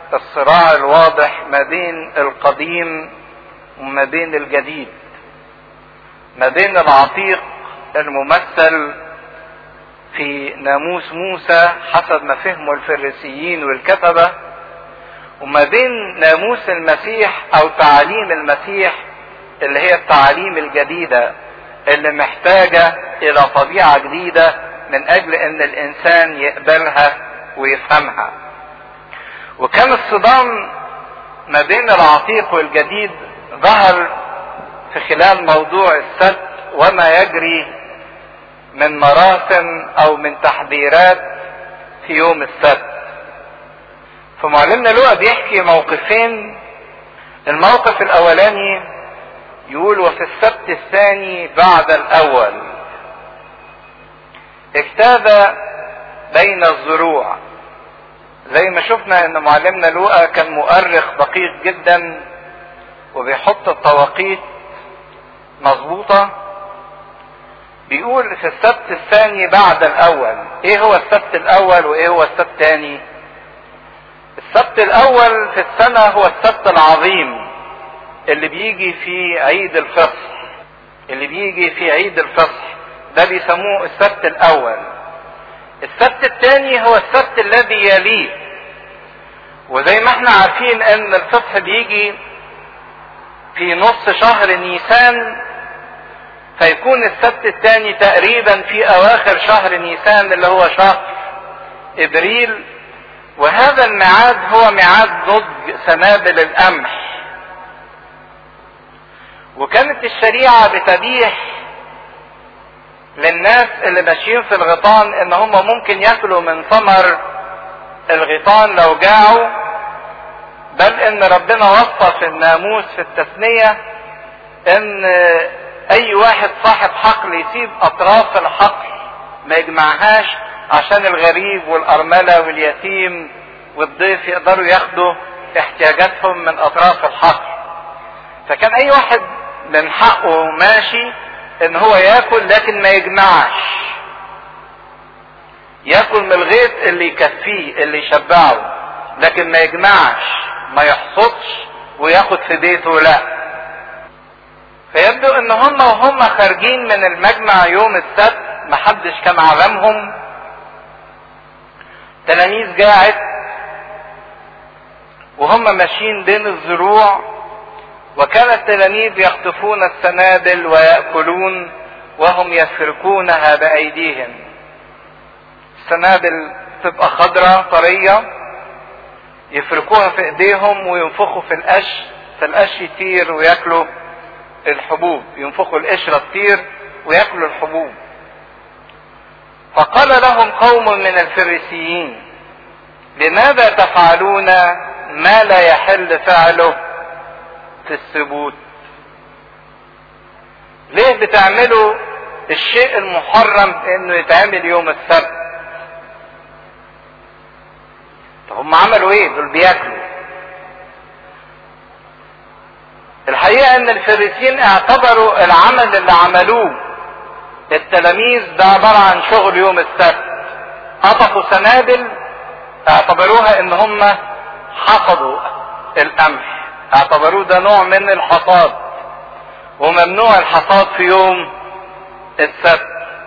الصراع الواضح ما بين القديم وما بين الجديد ما بين العتيق الممثل في ناموس موسى حسب ما فهمه الفريسيين والكتبة وما بين ناموس المسيح او تعاليم المسيح اللي هي التعاليم الجديدة اللي محتاجة الى طبيعة جديدة من اجل ان الانسان يقبلها ويفهمها وكان الصدام ما بين العتيق والجديد ظهر في خلال موضوع السبت وما يجري من مراسم او من تحذيرات في يوم السبت فمعلمنا لوقا بيحكي موقفين الموقف الاولاني يقول وفي السبت الثاني بعد الاول اجتاز بين الزروع زي ما شفنا ان معلمنا لوقا كان مؤرخ دقيق جدا وبيحط التواقيت مظبوطه بيقول في السبت الثاني بعد الاول ايه هو السبت الاول وايه هو السبت الثاني السبت الاول في السنة هو السبت العظيم اللي بيجي في عيد الفصح اللي بيجي في عيد الفصح ده بيسموه السبت الاول السبت الثاني هو السبت الذي يليه وزي ما احنا عارفين ان الفصح بيجي في نص شهر نيسان فيكون السبت الثاني تقريبا في اواخر شهر نيسان اللي هو شهر ابريل وهذا الميعاد هو ميعاد نضج سنابل القمح وكانت الشريعة بتبيح للناس اللي ماشيين في الغيطان ان هم ممكن ياكلوا من ثمر الغيطان لو جاعوا بل ان ربنا وصى في الناموس في التثنية ان اي واحد صاحب حقل يسيب اطراف الحقل ما يجمعهاش عشان الغريب والارملة واليتيم والضيف يقدروا ياخدوا احتياجاتهم من اطراف الحقل فكان اي واحد من حقه ماشي ان هو ياكل لكن ما يجمعش ياكل من الغيط اللي يكفيه اللي يشبعه لكن ما يجمعش ما يحصدش وياخد في بيته لا فيبدو ان هم وهم خارجين من المجمع يوم السبت محدش كان عالمهم تلاميذ جاعت وهم ماشيين بين الزروع وكان التلاميذ يخطفون السنابل ويأكلون وهم يسرقونها بأيديهم السنابل تبقى خضراء طرية يفركوها في ايديهم وينفخوا في القش فالقش يطير وياكلوا الحبوب ينفخوا القشرة تطير وياكلوا الحبوب فقال لهم قوم من الفريسيين لماذا تفعلون ما لا يحل فعله في الثبوت ليه بتعملوا الشيء المحرم انه يتعمل يوم السبت طب هم عملوا ايه دول بياكلوا الحقيقة ان الفريسيين اعتبروا العمل اللي عملوه التلاميذ ده عبارة عن شغل يوم السبت قطفوا سنابل اعتبروها ان هم حصدوا القمح اعتبروه ده نوع من الحصاد وممنوع الحصاد في يوم السبت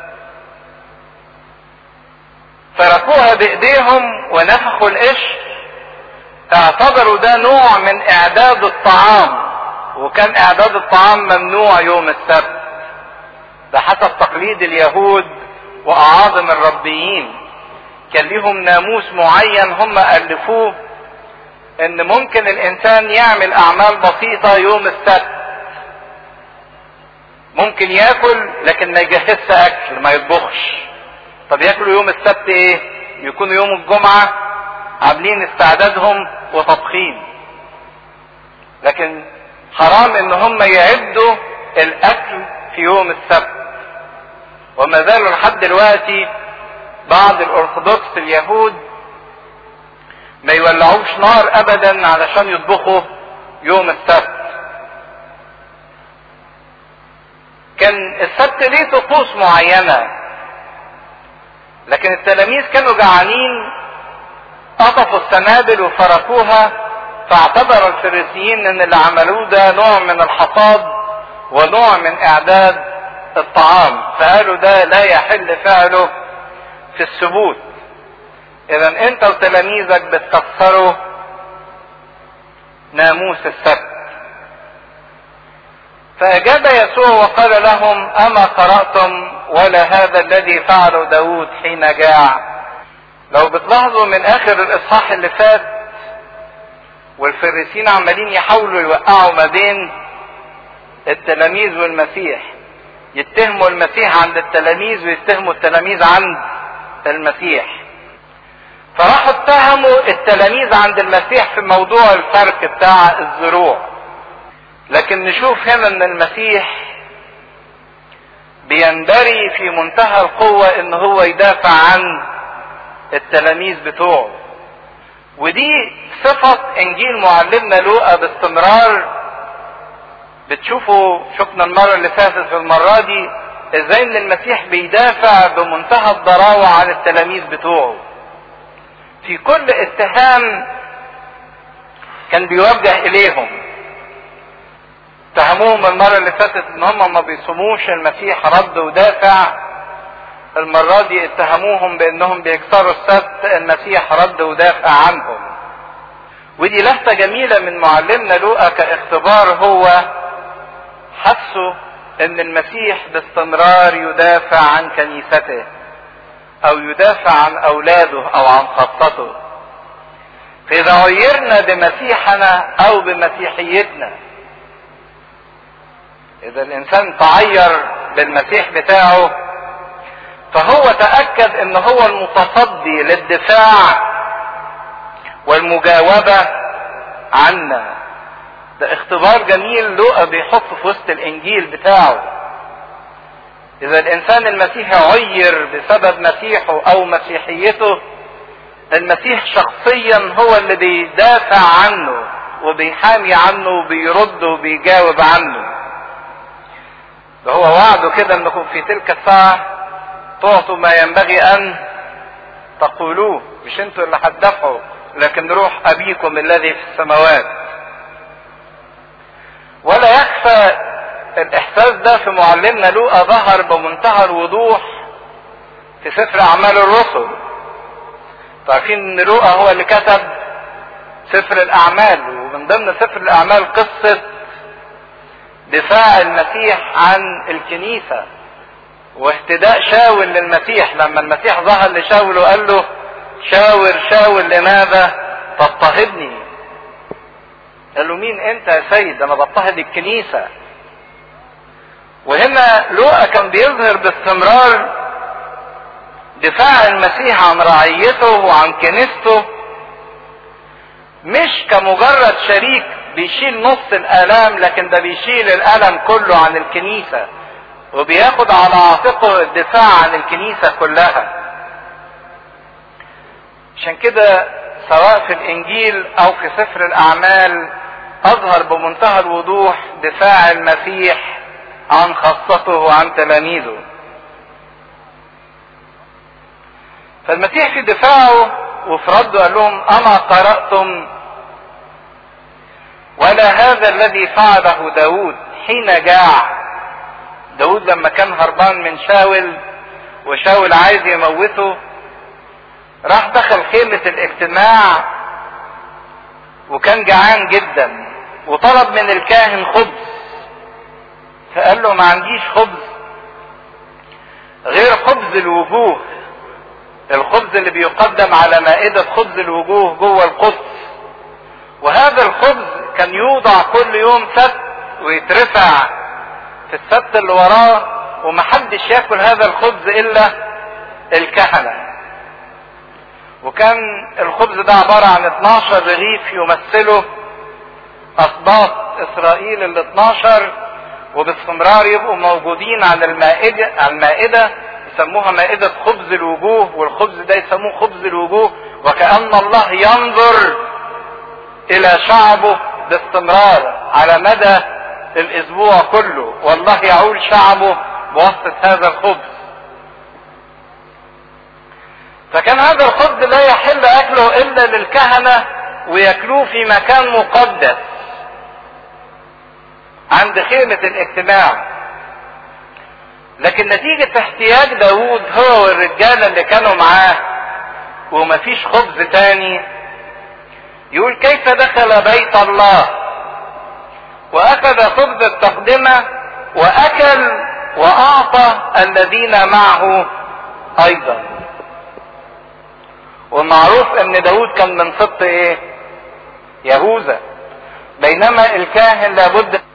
تركوها بايديهم ونفخوا القش اعتبروا ده نوع من اعداد الطعام وكان اعداد الطعام ممنوع يوم السبت ده حسب تقليد اليهود واعاظم الربيين كان ليهم ناموس معين هم الفوه ان ممكن الانسان يعمل اعمال بسيطه يوم السبت ممكن ياكل لكن ما يجهزش اكل ما يطبخش طب ياكلوا يوم السبت ايه يكونوا يوم الجمعه عاملين استعدادهم وطبخين لكن حرام ان هم يعدوا الاكل في يوم السبت وما زالوا لحد دلوقتي بعض الارثوذكس اليهود ما يولعوش نار ابدا علشان يطبخوا يوم السبت كان السبت ليه طقوس معينة لكن التلاميذ كانوا جعانين قطفوا السنابل وفركوها فاعتبر الفريسيين ان اللي عملوه ده نوع من الحصاد ونوع من اعداد الطعام فقالوا ده لا يحل فعله في السبوت اذا انت وتلاميذك بتكسروا ناموس السبت فأجاب يسوع وقال لهم أما قرأتم ولا هذا الذي فعله داود حين جاع لو بتلاحظوا من آخر الإصحاح اللي فات والفريسين عمالين يحاولوا يوقعوا ما بين التلاميذ والمسيح يتهموا المسيح عند التلاميذ ويتهموا التلاميذ عند المسيح فراحوا اتهموا التلاميذ عند المسيح في موضوع الفرق بتاع الزروع لكن نشوف هنا ان المسيح بيندري في منتهى القوة ان هو يدافع عن التلاميذ بتوعه ودي صفة انجيل معلمنا لوقا باستمرار بتشوفوا شفنا المرة اللي فاتت في المرة دي ازاي ان المسيح بيدافع بمنتهى الضراوة عن التلاميذ بتوعه في كل اتهام كان بيوجه اليهم اتهموهم المرة اللي فاتت ان هم ما بيصوموش المسيح رد ودافع المرة دي اتهموهم بانهم بيكسروا السبت المسيح رد ودافع عنهم ودي لفتة جميلة من معلمنا لوقا كاختبار هو حسوا ان المسيح باستمرار يدافع عن كنيسته او يدافع عن اولاده او عن خاصته فاذا غيرنا بمسيحنا او بمسيحيتنا اذا الانسان تعير بالمسيح بتاعه فهو تاكد ان هو المتصدي للدفاع والمجاوبه عنا ده اختبار جميل لوقا بيحطه في وسط الانجيل بتاعه اذا الانسان المسيحي عير بسبب مسيحه او مسيحيته المسيح شخصيا هو اللي بيدافع عنه وبيحامي عنه وبيرد وبيجاوب عنه ده هو وعده كده انكم في تلك الساعة تعطوا ما ينبغي ان تقولوه مش انتوا اللي هتدافعوا لكن روح ابيكم الذي في السماوات ولا يخفى الاحساس ده في معلمنا لوقا ظهر بمنتهى الوضوح في سفر اعمال الرسل عارفين ان لوقا هو اللي كتب سفر الاعمال ومن ضمن سفر الاعمال قصه دفاع المسيح عن الكنيسة واهتداء شاول للمسيح لما المسيح ظهر لشاول وقال له شاور شاول لماذا تضطهدني قال له مين انت يا سيد انا بضطهد الكنيسة وهنا لوقا كان بيظهر باستمرار دفاع المسيح عن رعيته وعن كنيسته مش كمجرد شريك بيشيل نص الالام لكن ده بيشيل الالم كله عن الكنيسه وبياخد على عاتقه الدفاع عن الكنيسه كلها عشان كده سواء في الانجيل او في سفر الاعمال اظهر بمنتهى الوضوح دفاع المسيح عن خاصته وعن تلاميذه فالمسيح في دفاعه وفي رده قال لهم اما قراتم ولا هذا الذي فعله داود حين جاع داود لما كان هربان من شاول وشاول عايز يموته راح دخل خيمة الاجتماع وكان جعان جدا وطلب من الكاهن خبز فقال له ما عنديش خبز غير خبز الوجوه الخبز اللي بيقدم على مائدة خبز الوجوه جوه القدس وهذا الخبز كان يوضع كل يوم سبت ويترفع في السبت اللي وراه ومحدش ياكل هذا الخبز الا الكهنة وكان الخبز ده عبارة عن 12 رغيف يمثله اسباط اسرائيل ال 12 وباستمرار يبقوا موجودين على المائدة على المائدة يسموها مائدة خبز الوجوه والخبز ده يسموه خبز الوجوه وكأن الله ينظر الى شعبه باستمرار على مدى الاسبوع كله والله يعول شعبه بواسطة هذا الخبز فكان هذا الخبز لا يحل اكله الا للكهنة وياكلوه في مكان مقدس عند خيمة الاجتماع لكن نتيجة احتياج داود هو والرجالة اللي كانوا معاه ومفيش خبز تاني يقول كيف دخل بيت الله واخذ خبز التقدمة واكل واعطى الذين معه ايضا ومعروف ان داود كان من سبط ايه يهوذا بينما الكاهن لابد